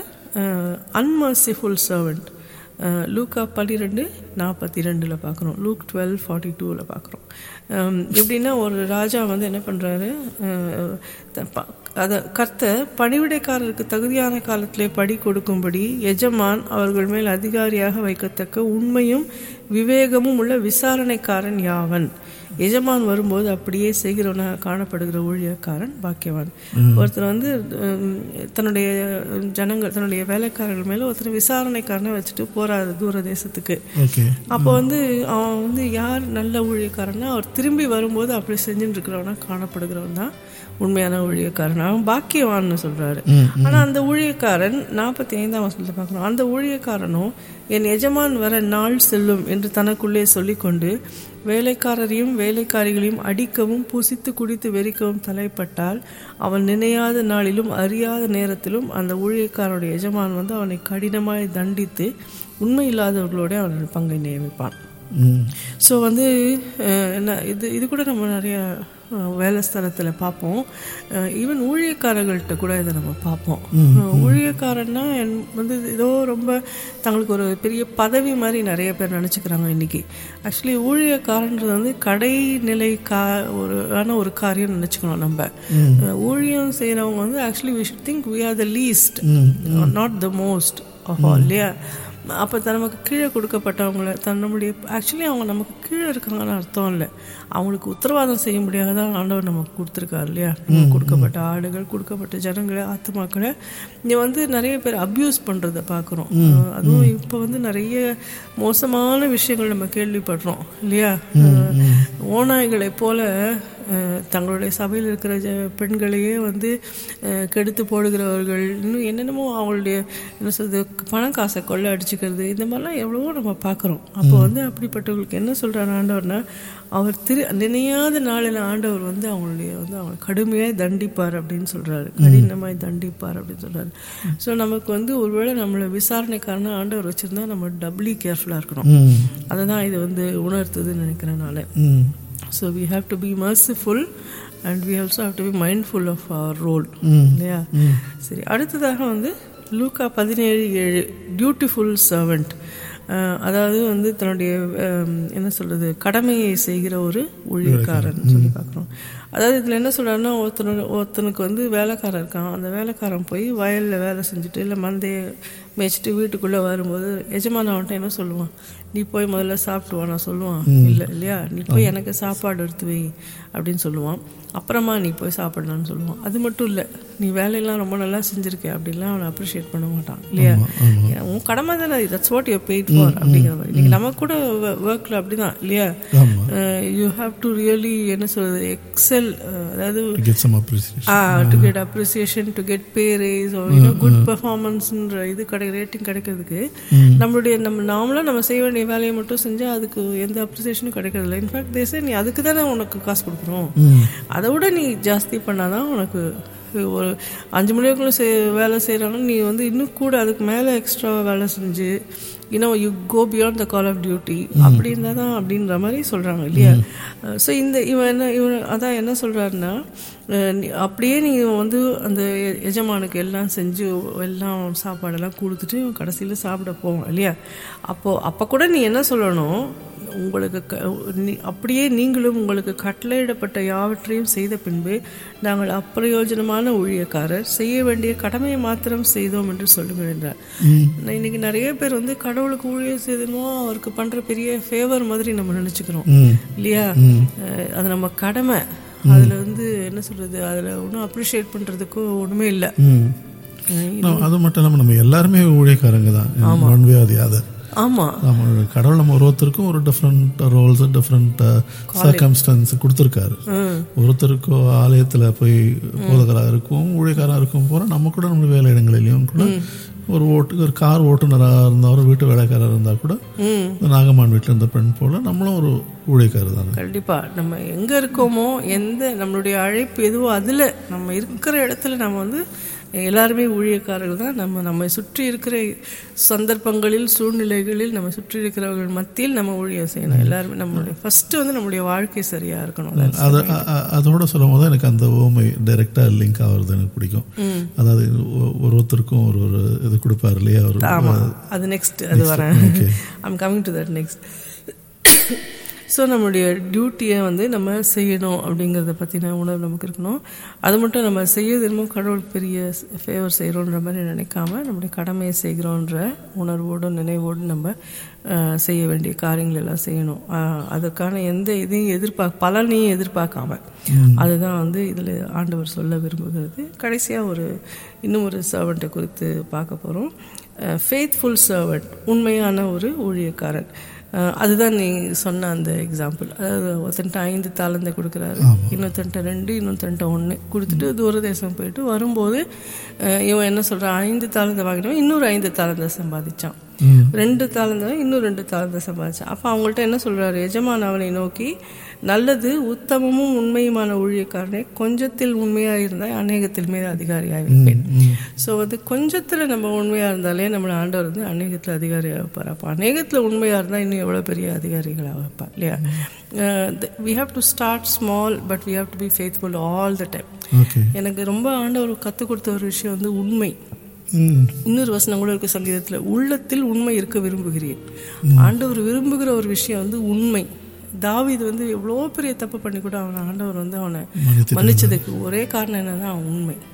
அன்மர்சிஃபுல் சர்வெண்ட் லூக்கா பன்னிரெண்டு நாற்பத்தி ரெண்டில் பார்க்குறோம் லூக் டுவெல் ஃபார்ட்டி டூவில் பார்க்குறோம் எப்படின்னா ஒரு ராஜா வந்து என்ன பண்ணுறாரு அதை கர்த்தர் பணிவிடைக்காரருக்கு தகுதியான காலத்திலே படி கொடுக்கும்படி எஜமான் அவர்கள் மேல் அதிகாரியாக வைக்கத்தக்க உண்மையும் விவேகமும் உள்ள விசாரணைக்காரன் யாவன் எஜமான் வரும்போது அப்படியே செய்கிறவனாக காணப்படுகிற ஊழியக்காரன் பாக்கியவான் ஒருத்தர் வந்து உம், தன்னுடைய ஜனங்கள் தன்னுடைய வேலைக்காரர்கள் மேல ஒருத்தர் விசாரணைக்காரனை வச்சுட்டு போறாரு தூர தேசத்துக்கு ஓகே அப்போ வந்து அவன் வந்து யார் நல்ல ஊழியக்காரன்னா அவர் திரும்பி வரும்போது அப்படி செஞ்சுட்டு இருக்கிறவனா காணப்படுகிறவன் தான் உண்மையான ஊழியக்காரன் அவன் பாக்கியவான்னு சொல்றாரு ஆனா அந்த ஊழியக்காரன் நாற்பத்தி ஐந்தாம் வருஷத்துல பார்க்கணும் அந்த ஊழியக்காரனும் என் எஜமான் வர நாள் செல்லும் என்று தனக்குள்ளே சொல்லிக்கொண்டு வேலைக்காரரையும் வேலைக்காரிகளையும் அடிக்கவும் புசித்து குடித்து வெறிக்கவும் தலைப்பட்டால் அவன் நினையாத நாளிலும் அறியாத நேரத்திலும் அந்த ஊழியக்காரனுடைய எஜமான் வந்து அவனை கடினமாய் தண்டித்து உண்மை இல்லாதவர்களோட அவன் பங்கை நியமிப்பான் ம் ஸோ வந்து அஹ், என்ன இது இது கூட நம்ம நிறைய அஹ், வேலை ஸ்தலத்தில் பார்ப்போம் ஈவன் ஊழியக்காரர்கள்ட்ட கூட இதை நம்ம பார்ப்போம் அஹ், ஊழியக்காரன்னா என்- வந்து ஏதோ ரொம்ப தங்களுக்கு ஒரு பெரிய பதவி மாதிரி நிறைய பேர் நினச்சிக்கிறாங்க இன்னைக்கு ஆக்சுவலி ஊழியக்காரன்றது வந்து கடைநிலை கா ஒரு ஆன ஒரு காரியம் நினச்சிக்கணும் நம்ம அஹ், ஊழியம் செய்கிறவங்க வந்து actually we should think we are the least not the most all இல்லையா அப்போ நமக்கு கீழே கொடுக்கப்பட்டவங்கள தன் நம்முடைய ஆக்சுவலி அவங்க நமக்கு கீழே இருக்காங்கன்னு அர்த்தம் இல்லை அவங்களுக்கு உத்தரவாதம் செய்ய முடியாத தான் ஆண்டவர் நமக்கு கொடுத்துருக்காரு இல்லையா நமக்கு கொடுக்கப்பட்ட ஆடுகள் கொடுக்கப்பட்ட ஜனங்களை ஆத்துமாக்களை இங்கே வந்து நிறைய பேர் அப்யூஸ் பண்ணுறதை பார்க்குறோம் அதுவும் இப்போ வந்து நிறைய மோசமான விஷயங்கள் நம்ம கேள்விப்படுறோம் இல்லையா அஹ், ஓநாய்களைப் போல அஹ், தங்களுடைய சபையில் இருக்கிற ஜ பெண்களையே வந்து அஹ், கெடுத்து போடுகிறவர்கள் இன்னும் என்னென்னமோ அவங்களுடைய என்ன சொல்றது பணம் காசை கொள்ளை அடிச்சுக்கிறது இந்த மாதிரிலாம் எவ்வளவோ நம்ம பார்க்குறோம் அப்போ வந்து அப்படிப்பட்டவங்களுக்கு என்ன சொல்கிறார் ஆண்டவர்னா அவர் திரு நினையாத நாளில் ஆண்டவர் வந்து அவங்களுடைய வந்து அவங்க கடுமையாக தண்டிப்பார் அப்படின்னு சொல்கிறாரு கடினமாய் தண்டிப்பார் அப்படின்னு சொல்கிறாரு ஸோ நமக்கு வந்து ஒருவேளை நம்மளை விசாரணைக்காரன ஆண்டவர் வச்சுருந்தா நம்ம டபுளி கேர்ஃபுல்லாக இருக்கணும் ம் அதை தான் இது வந்து உணர்த்துதுன்னு நினைக்கிறேன் நான் ம் so we have to be merciful and we also have to be mindful of our role இல்லையா சரி அடுத்ததாக வந்து லூக்கா பதினேழு ஏழு டியூட்டிஃபுல் சர்வெண்ட் அதாவது வந்து தன்னுடைய அஹ், என்ன சொல்றது கடமையை செய்கிற ஒரு ஊழியக்காரன் சொல்லி பார்க்குறோம் அதாவது இதில் என்ன சொல்றாருன்னா ஒருத்தனோட ஒருத்தனுக்கு வந்து வேலைக்காரன் இருக்கான் அந்த வேலைக்காரன் போய் வயலில் வேலை செஞ்சுட்டு இல்லை மந்தையை மேய்ச்சிட்டு வீட்டுக்குள்ளே வரும்போது எஜமான அவன்கிட்ட என்ன சொல்லுவான் நீ போய் முதல்ல சாப்பிட்டு வா நான் சொல்லுவான் இல்லை இல்லையா நீ போய் எனக்கு சாப்பாடு எடுத்து வை அப்படின்னு சொல்லுவான் அப்புறமா நீ போய் சாப்பிடலாம்னு சொல்லுவான் அது மட்டும் இல்லை நீ வேலையெல்லாம் ரொம்ப நல்லா செஞ்சிருக்க அப்படின்லாம் அவனை அப்ரிஷியேட் பண்ண மாட்டான் இல்லையா ஏன் உன் கடமை தானே that's what you paid for அப்படிங்கிற மாதிரி இன்னைக்கு நம்ம கூட ஒர்க்கில் அப்படிதான் இல்லையா ஆமா யூ ஹாவ் டு ரியலி என்ன சொல்றது எக்ஸல் அதாவது get some appreciation to get appreciation to get pay raise good பெர்ஃபார்மன்ஸ்ன்ற இது கிடை ரேட்டிங் கிடைக்கிறதுக்கு நம்மளுடைய நம்ம நாமளாக நம்ம செய்ய வேண்டிய வேலையை மட்டும் செஞ்சால் அதுக்கு எந்த அப்ரிசியேஷனும் கிடைக்கிறதில்ல இன்ஃபேக்ட் தேசே நீ அதுக்கு தானே உனக்கு காசு கொடுக்குறோம் அதை விட நீ ஜாஸ்தி பண்ணாதான் உனக்கு ஒரு அஞ்சு மணிக்குள்ள செய் வேலை செய்கிறாலும் நீ வந்து இன்னும் கூட அதுக்கு மேலே எக்ஸ்ட்ரா வேலை செஞ்சு இன்னும் you go beyond the call of duty அப்படி இருந்தால் தான் அப்படின்ற மாதிரி சொல்கிறாங்க இல்லையா ஸோ இந்த இவன் என்ன இவன் அதான் என்ன சொல்கிறாருன்னா அப்படியே நீங்கள் வந்து அந்த எ- எஜமானுக்கு எல்லாம் செஞ்சு எல்லாம் சாப்பாடெல்லாம் கொடுத்துட்டு கடைசியில் சாப்பிட போவோம் இல்லையா அப்போது அப்போ கூட நீ என்ன சொல்லணும் உங்களுக்கு க நீ அப்படியே நீங்களும் உங்களுக்கு கட்டளையிடப்பட்ட யாவற்றையும் செய்த பின்பு நாங்கள் அப்பிரயோஜனமான ஊழியக்காரர் செய்ய வேண்டிய கடமையை மாத்திரம் செய்தோம் என்று சொல்லுங்கள் என்றார் நான் இன்னைக்கு நிறைய பேர் வந்து கடவுளுக்கு ஊழியம் செய்தமோ அவருக்கு பண்ற பெரிய ஃபேவர் மாதிரி நம்ம நினைச்சுக்கிறோம் இல்லையா அஹ் அது நம்ம கடமை அதுல வந்து என்ன சொல்றது அதுல ஒன்றும் அப்ரிஷியேட் பண்றதுக்கும் ஒண்ணுமே இல்லை நான் அது மட்டும் இல்லாமல் நம்ம எல்லாருமே ஊழியக்காரங்க தான் ஒன் வே அது அதர் ஆமா நம்ம கடவுள் நம்ம ஒருத்தருக்கும் ஒரு டிஃப்ரெண்ட் ரோல்ஸ் டிஃப்ரெண்ட் சர்க்கம்ஸ்டன்ஸ் கொடுத்துருக்காரு ஒருத்தருக்கு ஆலயத்தில் போய் போதகராக இருக்கும் ஊழியக்காராக இருக்கும் போகிற நம்ம கூட நம்ம வேலை இடங்களிலையும் கூட ஒரு ஓட்டு ஒரு கார் ஓட்டுநராக இருந்தாலும் வீட்டு வேலைக்காரராக இருந்தால் கூட இந்த நாகம்மான் வீட்டில் இருந்த பெண் போல நம்மளும் ஒரு ஊழியக்காரர் தானே கண்டிப்பா நம்ம எங்க இருக்கோமோ எந்த நம்மளுடைய அழைப்பு எதுவோ அதுல நம்ம இருக்கிற இடத்துல நம்ம வந்து எல்லாருமே ஊழியக்காரர்கள் தான் நம்ம நம்மை சுற்றி இருக்கிற சந்தர்ப்பங்களில் சூழ்நிலைகளில் நம்ம சுற்றி இருக்கிறவர்கள் மத்தியில் நம்ம ஊழியம் செய்யணும் எல்லாருமே நம்மளுடைய ஃபர்ஸ்ட் வந்து நம்மளுடைய வாழ்க்கை சரியா இருக்கணும் அது அ- அ- அதோட சொல்லும் போது எனக்கு அந்த ஓமை டைரக்டாக லிங்க் ஆகுறது எனக்கு பிடிக்கும் அதாவது ஒ- ஒரு ஒருத்தருக்கும் ஒரு ஒரு இது கொடுப்பாரு இல்லையா ஒரு ஆமா அது நெக்ஸ்ட் அது வரேன் I'm coming to that next so நம்மளுடைய டியூட்டியை வந்து நம்ம செய்யணும் அப்படிங்கிறத பற்றின உணர்வு நமக்கு இருக்கணும் அது மட்டும் நம்ம செய்யறது என்னமோ கடவுள் பெரிய ஃபேவர் செய்கிறோன்ற மாதிரி நினைக்காம நம்முடைய கடமையை செய்கிறோன்ற உணர்வோடும் நினைவோடு நம்ம அஹ், செய்ய வேண்டிய காரியங்கள் எல்லாம் செய்யணும் அஹ், அதுக்கான எந்த இதையும் எதிர்பார்க்க பலனையும் எதிர்பார்க்காம அதுதான் வந்து இதில் ஆண்டவர் சொல்ல விரும்புகிறது கடைசியாக ஒரு இன்னும் ஒரு சர்வெண்ட்டை குறித்து பார்க்க போகிறோம் ஃபேத்ஃபுல் சர்வெண்ட் உண்மையான ஒரு ஊழியக்காரன் அஹ் அதுதான் நீ சொன்ன அந்த எக்ஸாம்பிள் அதாவது ஒருத்தன்ட்ட ஐந்து தாளந்தை கொடுக்குறாரு இன்னொருத்தன்ட்ட ரெண்டு இன்னொருத்தன்ட்ட ஒன்று கொடுத்துட்டு தூரதேசம் போயிட்டு வரும்போது அஹ் இவன் என்ன சொல்றான் ஐந்து தாளந்தை வாங்கினவன் இன்னொரு ஐந்து தாளந்தை சம்பாதிச்சான் ரெண்டு தாளந்தை இன்னும் ரெண்டு தாளந்தை சம்பாதிச்சான் அப்போ அவங்கள்ட்ட என்ன சொல்றாரு எஜமான் அவனை நோக்கி நல்லது உத்தமமும் உண்மையுமான ஊழியக்காரனே கொஞ்சத்தில் உண்மையா இருந்தால் அநேகத்தில் மேல் அதிகாரியாக வைப்பேன் ஸோ வந்து கொஞ்சத்துல நம்ம உண்மையா இருந்தாலே நம்மளை ஆண்டவர் வந்து அநேகத்தில் அதிகாரியாக வைப்பார் அப்போ அநேகத்தில் உண்மையா இருந்தால் இன்னும் எவ்வளோ பெரிய அதிகாரிகளாக வைப்பார் இல்லையா we have to start small but we have to be faithful all the time okay எனக்கு ரொம்ப ஆண்டவர் கற்றுக் கொடுத்த ஒரு விஷயம் வந்து உண்மை ம் இன்னொரு வசனம் கூட இருக்கு சங்கீதத்துல உள்ளத்தில் உண்மை இருக்க விரும்புகிறேன் ஆண்டவர் விரும்புகிற ஒரு விஷயம் வந்து உண்மை தாவீது வந்து எவ்வளோ பெரிய தப்பு பண்ணி கூட அவன் ஆண்டவர் வந்து அவனை மன்னித்து மன்னிச்சதுக்கு ஒரே காரணம் என்னன்னா அவன் உண்மை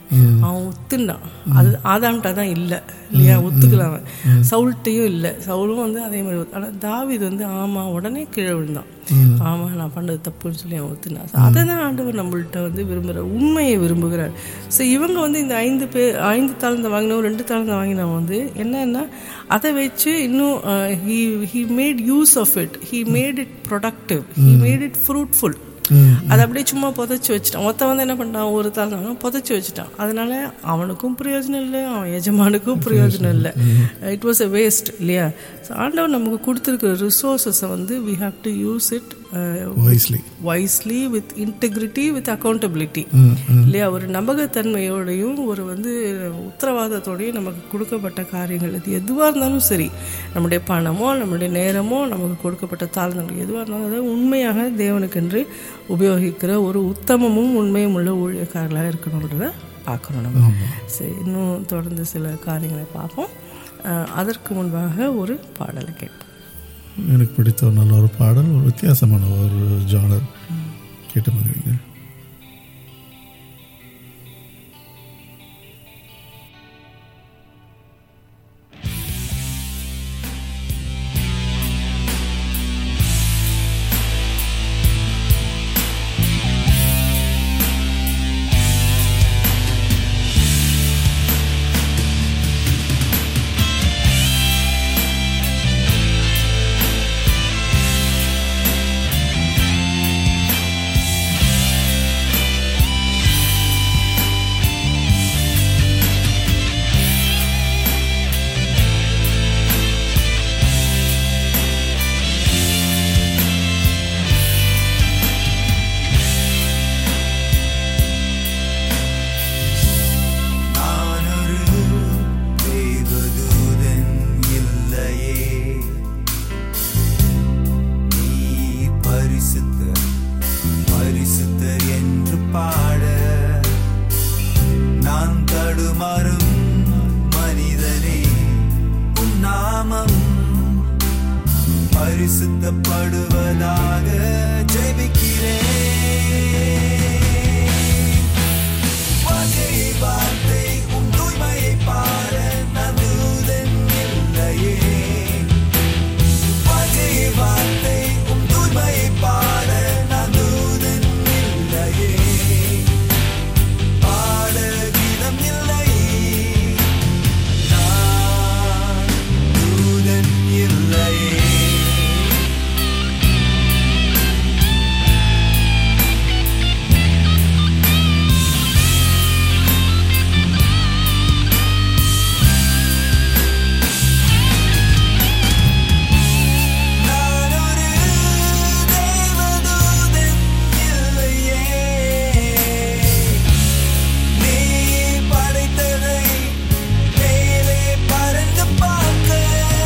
அவன் ஒத்துண்டான் அது ஆதாம்கிட்ட தான் இல்லை இல்லையா ஒத்துக்கல அவன் சவுல்ட்டையும் இல்லை சவுலும் வந்து அதே மாதிரி ஒத்து- ஆனா தாவீது வந்து ஆமா உடனே கீழே விழுந்தான் ஆமா நான் பண்ணது தப்புன்னு சொல்லி அவன் ஒத்துனான் So அதை தான் ஆண்டவர் நம்மள்ட்ட வந்து விரும்புகிறார் உண்மையை விரும்புகிறார் ஸோ இவங்க வந்து இந்த ஐந்து பேர் ஐந்து தாழ்ந்த வாங்கினவன் ரெண்டு தாழ்ந்த வாங்கினவன் வந்து என்னன்னா அதை வச்சு இன்னும் he he made use of it he made it productive he made it fruitful அதை அப்படியே சும்மா புதைச்சி வச்சுட்டான் மொத்தம் வந்து என்ன பண்ணிட்டான் ஒரு தாழ்ந்தாங்க புதைச்சி வச்சுட்டான் அதனால அவனுக்கும் பிரயோஜனம் இல்லை அவன் எஜமானுக்கும் பிரயோஜனம் இல்லை இட் வாஸ் a வேஸ்ட் இல்லையா ஸோ ஆண்டவர் நமக்கு கொடுத்துருக்கிற ரிசோர்ஸஸை வந்து we have to use it wisely wisely with integrity with accountability இல்லையா ஒரு நம்பகத்தன்மையோடையும் ஒரு வந்து உத்தரவாதத்தோடையும் நமக்கு கொடுக்கப்பட்ட காரியங்கள் இது எதுவாக இருந்தாலும் சரி நம்முடைய பணமோ நம்முடைய நேரமோ நமக்கு கொடுக்கப்பட்ட தாழ்ந்தங்கள் எதுவாக இருந்தாலும் அதை உண்மையாக தேவனுக்கென்று உபயோகிக்கிற ஒரு உத்தமமும் உண்மையும் உள்ள ஊழியக்காரர்களாக இருக்கணுன்றத பார்க்கணும் நம்ம சரி இன்னும் தொடர்ந்து சில காரியங்களை பார்ப்போம் அஹ், அதற்கு முன்பாக ஒரு பாடலை கேட்போம் எனக்கு பிடித்த ஒரு நல்ல ஒரு பாடல் ஒரு வித்தியாசமான ஒரு ஜானர் கேட்ட மாதிரி நானொரு தேவதூதன் இல்லையே நீ பரிசுத்தர் பரிசுத்தர் என்று பாட நான் தடுமாறும் மனிதனே உன் நாமம் பரிசுத்தப்படுவதாக ஜெபிக்கிறேன் வார்த்தை வார்த்தை உன் தூய்மையை பாட நான் தூதன் இல்லையே வார்த்தை வார்த்தை உன் தூய்மையை பாட நான் தூதன் இல்லையே பாட கீதம் இல்லை நான் தூதன் இல்லையே நானொரு தேவதூதன் இல்லையே நீ படைத்ததை மேலே பறந்து பார்க்க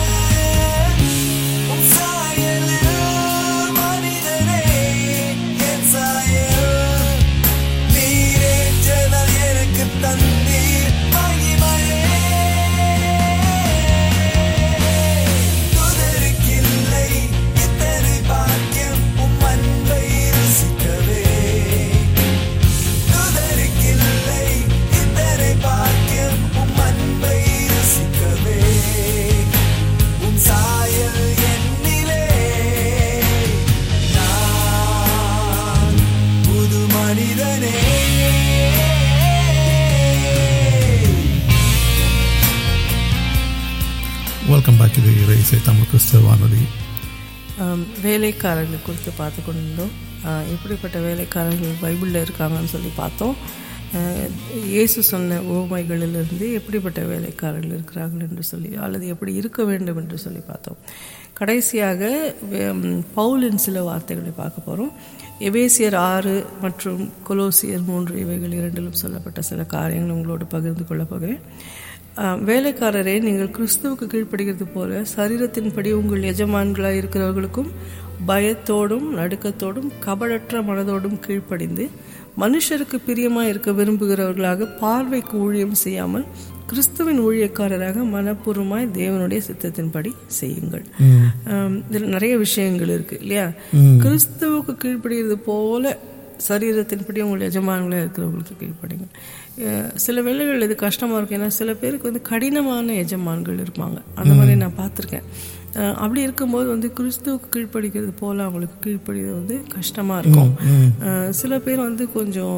உன் சாயலில் மனிதனே என் சாயல் நீரேற்றதால் எனக்கு தந்தீர் மகிமையே துதருக்கில்லை இத்தனை பாக்கியம் உம் அன்பை ருசிக்கவே துதருக்கில்லை இத்தனை பாக்கியம் உம் அன்பை ருசிக்கவே உம் சாயல் என்னிலே நான் புது மனிதனே வெல்கம் பேக் இது இசை தமிழ் கிறிஸ்தவ வானொலி ஆம், வேலைக்காரர்கள் குறித்து பார்த்து கொண்டிருந்தோம் ஆ, எப்படிப்பட்ட வேலைக்காரர்கள் பைபிளில் இருக்காங்கன்னு சொல்லி பார்த்தோம் ஆ, இயேசு சொன்ன ஓமைகளிலிருந்து எப்படிப்பட்ட வேலைக்காரர்கள் இருக்கிறார்கள் என்று சொல்லி அல்லது எப்படி இருக்க வேண்டும் என்று சொல்லி பார்த்தோம் கடைசியாக வே- ம், பவுலின் சில வார்த்தைகளை பார்க்க போகிறோம் எபேசியர் ஆறு மற்றும் கொலோசியர் மூன்று இவைகள் இரண்டிலும் சொல்லப்பட்ட சில காரியங்களை உங்களோடு பகிர்ந்து கொள்ளப் போகிறேன் ஆம், வேலைக்காரரே நீங்கள் கிறிஸ்துவுக்கு கீழ்ப்படுகிறது போல சரீரத்தின்படி உங்கள் எஜமான்களாய் இருக்கிறவர்களுக்கும் பயத்தோடும் நடுக்கத்தோடும் கபடற்ற மனதோடும் கீழ்ப்படிந்து மனுஷருக்கு பிரியமாய் இருக்க விரும்புகிறவர்களாக பார்வைக்கு ஊழியம் செய்யாமல் கிறிஸ்துவின் ஊழியக்காரராக மனப்பூர்வமாய் தேவனுடைய சித்தத்தின்படி செய்யுங்கள் ஆம், இதுல நிறைய விஷயங்கள் இருக்கு இல்லையா கிறிஸ்துவுக்கு கீழ்ப்படுகிறது போல சரீரத்தின்படி உங்கள் எஜமான்களாக இருக்கிறவங்களுக்கு கீழ்ப்படிங்க அஹ் சில வேளைகள் இது கஷ்டமாக இருக்கும் ஏன்னா சில பேருக்கு வந்து கடினமான எஜமான்கள் இருப்பாங்க அந்த மாதிரி நான் பார்த்துருக்கேன் அஹ் அப்படி இருக்கும்போது வந்து கிறிஸ்துவுக்கு கீழ்ப்படிக்கிறது போல அவங்களுக்கு கீழ்ப்படிறது வந்து கஷ்டமாக இருக்கும் அஹ் சில பேர் வந்து கொஞ்சம்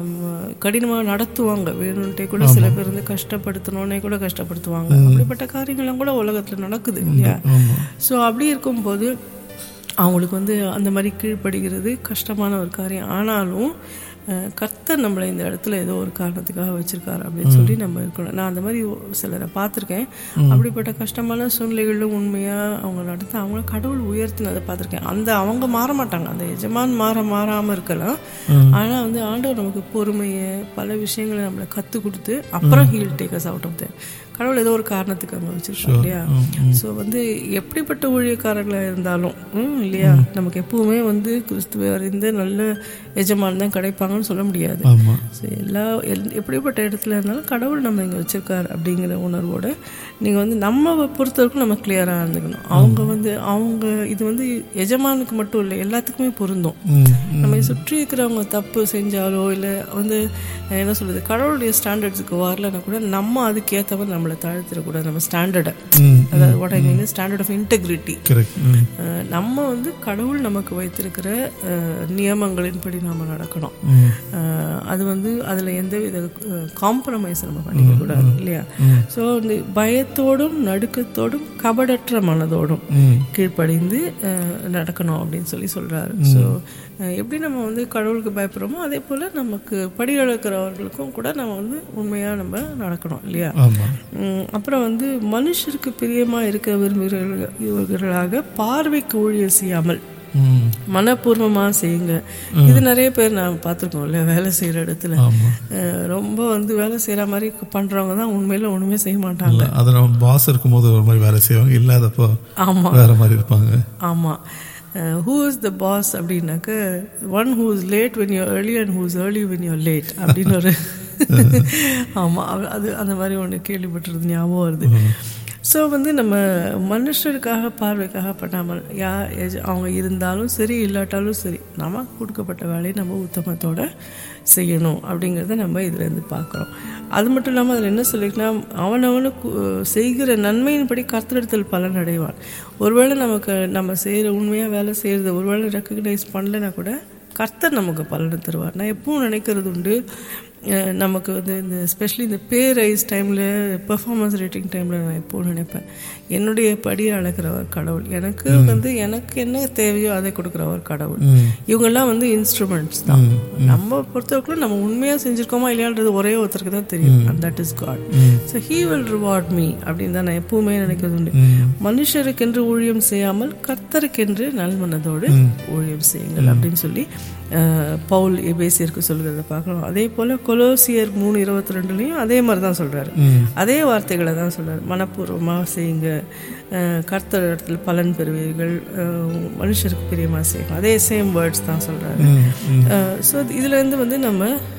கடினமாக நடத்துவாங்க வேணும்ட்டே கூட சில பேர் வந்து கஷ்டப்படுத்தணுன்னே கூட கஷ்டப்படுத்துவாங்க அப்படிப்பட்ட காரியங்கள்லாம் கூட உலகத்தில் நடக்குது இல்லையா ஸோ அப்படி இருக்கும்போது அவங்களுக்கு வந்து அந்த மாதிரி கீழ்ப்படுகிறது கஷ்டமான ஒரு காரியம் ஆனாலும் அஹ், கர்த்தர் நம்மளை இந்த இடத்துல ஏதோ ஒரு காரணத்துக்காக வச்சிருக்காரு அப்படின்னு சொல்லி நம்ம இருக்கணும் நான் அந்த மாதிரி சிலரை பார்த்துருக்கேன் அப்படிப்பட்ட கஷ்டமான சூழ்நிலைகளிலும் உண்மையாக அவங்க நடத்த அவங்கள கடவுள் உயர்த்தினதை பார்த்துருக்கேன் அந்த அவங்க மாற மாட்டாங்க அந்த எஜமான் மாற மாறாமல் இருக்கலாம் ஆனால் வந்து ஆண்டவர் நமக்கு பொறுமையை பல விஷயங்களை நம்மளை கற்றுக் கொடுத்து அப்புறம் he'll take us out of the கடவுள் ஏதோ ஒரு காரணத்துக்கு அங்கே வச்சிருக்காங்க இல்லையா ஸோ வந்து எப்படிப்பட்ட ஊழியக்காரர்களாக இருந்தாலும் ம், இல்லையா நமக்கு எப்பவுமே வந்து கிறிஸ்துவ அறிந்த நல்ல எஜமான் தான் கிடைப்பாங்கன்னு சொல்ல முடியாது ஆமா ஸோ எல்லா எல்- எப்படிப்பட்ட இடத்துல இருந்தாலும் கடவுள் நம்ம இங்கே வச்சிருக்காரு அப்படிங்கிற உணர்வோட நீங்கள் வந்து நம்ம பொறுத்தவரைக்கும் நம்ம கிளியராக இருந்துக்கணும் அவங்க வந்து அவங்க இது வந்து எஜமானுக்கு மட்டும் இல்லை எல்லாத்துக்குமே பொருந்தும் ம் நம்ம சுற்றி இருக்கிறவங்க தப்பு செஞ்சாலோ இல்லை வந்து என்ன சொல்றது கடவுளுடைய ஸ்டாண்டர்ட்ஸுக்கு வரலன்னா கூட நம்ம அதுக்கு ஏற்ற மாதிரி நம்மளை தாழ்த்திடக்கூடாது நம்ம ஸ்டாண்டர்டை ம் அதாவது what I mean standard of integrity correct ம் நம்ம வந்து கடவுள் நமக்கு வைத்திருக்கிற அஹ், நியமங்களின்படி நம்ம நடக்கணும் அஹ், அது வந்து அதில் எந்த வித காம்ப்ரமைஸ் நம்ம பண்ணிக்க கூடாது இல்லையா ஸோ இந்த பயத்தோடும் நடுக்கத்தோடும் கபடற்ற மனதோடும் கீழ்ப்படிந்து அஹ், நடக்கணும் அப்படின்னு சொல்லி சொல்றாரு ஸோ எப்படி நம்ம வந்து கடவுளுக்கு பயப்படுறோமோ அதே போல் நமக்கு படி அளக்கிறவர்களுக்கும் கூட நம்ம வந்து உண்மையாக நம்ம நடக்கணும் இல்லையா ஆமா உம், அப்புறம் வந்து மனுஷருக்கு பிரியமாக இருக்க விரும்புகிறவர்கள் இவர்களாக பார்வைக்கு ஊழியர் செய்யாமல் ம் மனப்பூர்வமாக செய்யுங்க இது நிறைய பேர் நான் பார்த்துருக்கோம்ல வேலை செய்கிற இடத்துல ஆமா அஹ், ரொம்ப வந்து வேலை செய்கிற மாதிரி பண்ணுறவங்க தான் உண்மையில ஒன்றுமே செய்ய மாட்டாங்க இல்ல அது நம்ம பாஸ் இருக்கும்போது ஒரு மாதிரி வேலை செய்வாங்க இல்லாதப்போ ஆமாம் வேற மாதிரி இருப்பாங்க ஆமாம் ஹூ இஸ் த பாஸ் அப்படின்னாக்க one who is late when you early and who is early when you late அப்படின்னு ஒரு ஆமாம் அது அந்த மாதிரி ஒன்று கேள்விப்பட்டிருது ஞாபகம் வருது ஸோ வந்து நம்ம மனுஷருக்காக பார்வைக்காக பண்ணாமல் யா எஜ- அவங்க இருந்தாலும் சரி இல்லாட்டாலும் சரி நமக்கு கொடுக்கப்பட்ட வேலையை நம்ம உத்தமத்தோட செய்யணும் அப்படிங்கிறத நம்ம இதுலேருந்து பார்க்குறோம் அது மட்டும் இல்லாமல் அதில் என்ன சொல்லியிருக்குன்னா அவனவனுக்கு அஹ், செய்கிற நன்மையின்படி கர்த்தரிடத்தில் பலன் அடைவான் ஒருவேளை நமக்கு நம்ம செய்கிற உண்மையாக வேலை செய்கிறது ஒருவேளை ரெக்கக்னைஸ் பண்ணலைன்னா கூட கர்த்தர் நமக்கு பலனை தருவார் நான் எப்பவும் நினைக்கிறது உண்டு அஹ், நமக்கு வந்து இந்த ஸ்பெஷலி இந்த பே ரைஸ் டைமில் பெர்ஃபார்மன்ஸ் ரேட்டிங் டைமில் நான் எப்பவும் நினைப்பேன் என்னுடைய படியை அளக்கிறவர் கடவுள் எனக்கு வந்து எனக்கு என்ன தேவையோ அதை கொடுக்குறவர் கடவுள் இவங்கெல்லாம் வந்து இன்ஸ்ட்ருமெண்ட்ஸ் தான் நம்ம பொறுத்தவரைக்கும் நம்ம உண்மையாக செஞ்சுருக்கோமா இல்லையான்றது ஒரே ஒருத்தருக்கு தான் தெரியும் and that is God so he will reward me அப்படின்னு தான் நான் எப்பவுமே நினைக்கிறது உண்டு மனுஷருக்கென்று ஊழியம் செய்யாமல் கர்த்தருக்கென்று நல்மனதோடு ஊழியம் செய்யுங்கள் அப்படின்னு சொல்லி அஹ், பவுல் எபேசியருக்கு சொல்கிறத பார்க்கலாம் அதே போல் கொலோசியர் மூணு இருபத்தி ரெண்டுலேயும் அதே மாதிரி தான் சொல்கிறாரு அதே வார்த்தைகளை தான் சொல்கிறாரு மனப்பூர்வமாக செய்யுங்க அஹ், கர்த்தர் இடத்துல பலன் பெறுவீர்கள் அஹ், மனுஷருக்கு பிரியமாக செய்யுங்க அதே சேம் வேர்ட்ஸ் தான் சொல்கிறாரு ஸோ இதுலேருந்து வந்து நம்ம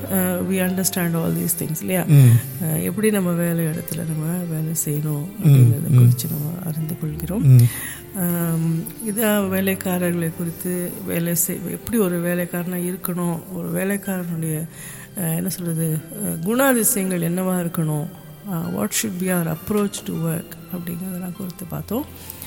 we understand all these things இல்லையா அஹ், எப்படி நம்ம வேலை இடத்துல நம்ம வேலை செய்யணும் அப்படிங்கிறத குறித்து நம்ம அறிந்து கொள்கிறோம் ஆம், இதான் வேலைக்காரர்களை குறித்து வேலை செய் எப்படி ஒரு வேலைக்காரனாக இருக்கணும் ஒரு வேலைக்காரனுடைய அஹ், என்ன சொல்கிறது குணாதிசயங்கள் என்னவா இருக்கணும் what should be our approach to work அப்படிங்கிறதெல்லாம் குறித்து பார்த்தோம்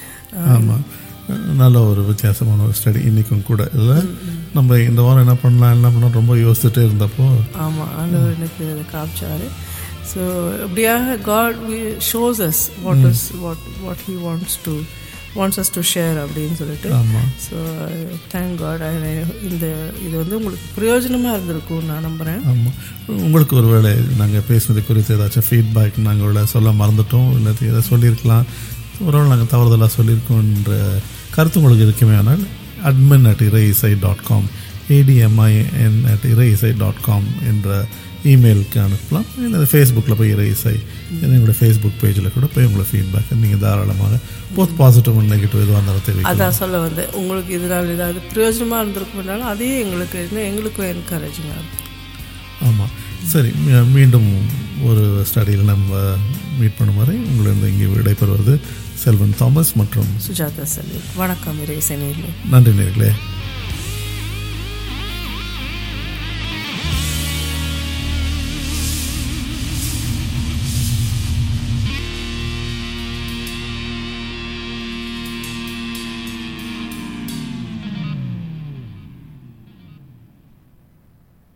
ஆமா நல்ல ஒரு வித்தியாசமான ஒரு ஸ்டடி இன்னைக்கும் கூட இதில் நம்ம இந்த வாரம் என்ன பண்ணலாம் என்ன பண்ணலாம் ரொம்ப யோசிச்சுட்டே இருந்தப்போ ஆமாம் ஆண்டவர் எனக்கு அதை காமிச்சாரு ஸோ இப்படியாக God shows us what is what what he wants to wants us to share அப்படின்னு சொல்லிட்டு ஆமா ஸோ தேங்க் காட் இந்த இது வந்து உங்களுக்கு பிரயோஜனமாக இருந்திருக்கும் நான் நம்புகிறேன் ஆமாம் உங்களுக்கு ஒரு வேளை நாங்கள் பேசுனது குறித்து ஏதாச்சும் ஃபீட்பேக் நாங்கள் சொல்ல மறந்துட்டோம் இல்லை ஏதாவது சொல்லியிருக்கலாம் ஒருவேளை நாங்கள் தவறுதலாக சொல்லியிருக்கோன்ற கருத்து உங்களுக்கு இருக்குமே ஆனால் admin at Iraiisai dot com A D M I N at Iraiisai dot com என்ற இமெயிலுக்கு அனுப்பலாம் இல்லை ஃபேஸ்புக்கில் போய் இறைஇசை எங்களோட ஃபேஸ்புக் பேஜில் கூட போய் உங்களை ஃபீட்பேக் நீங்கள் தாராளமாக போத் பாசிட்டிவ் அண்ட் நெகட்டிவ் எதுவாக இருந்தாலும் தெரிவிக்கலாம் அதான் சொல்ல வந்தேன் உங்களுக்கு இதனால் ஏதாவது பிரயோஜனமாக இருந்திருக்கும்னாலும் அதே எங்களுக்கு இருந்தால் எங்களுக்கும் என்கரேஜிங்காக இருக்கும் ஆமாம் சரி மீ- மீண்டும் ஒரு ஸ்டடியில் நம்ம மீட் பண்ணும் வரை உங்களிருந்து இங்கே விடைபெறுவது செல்வன் தாமஸ் மற்றும் சுஜாதா செல்வி வணக்கம் இறை நேர்களே நன்றி நேர்களே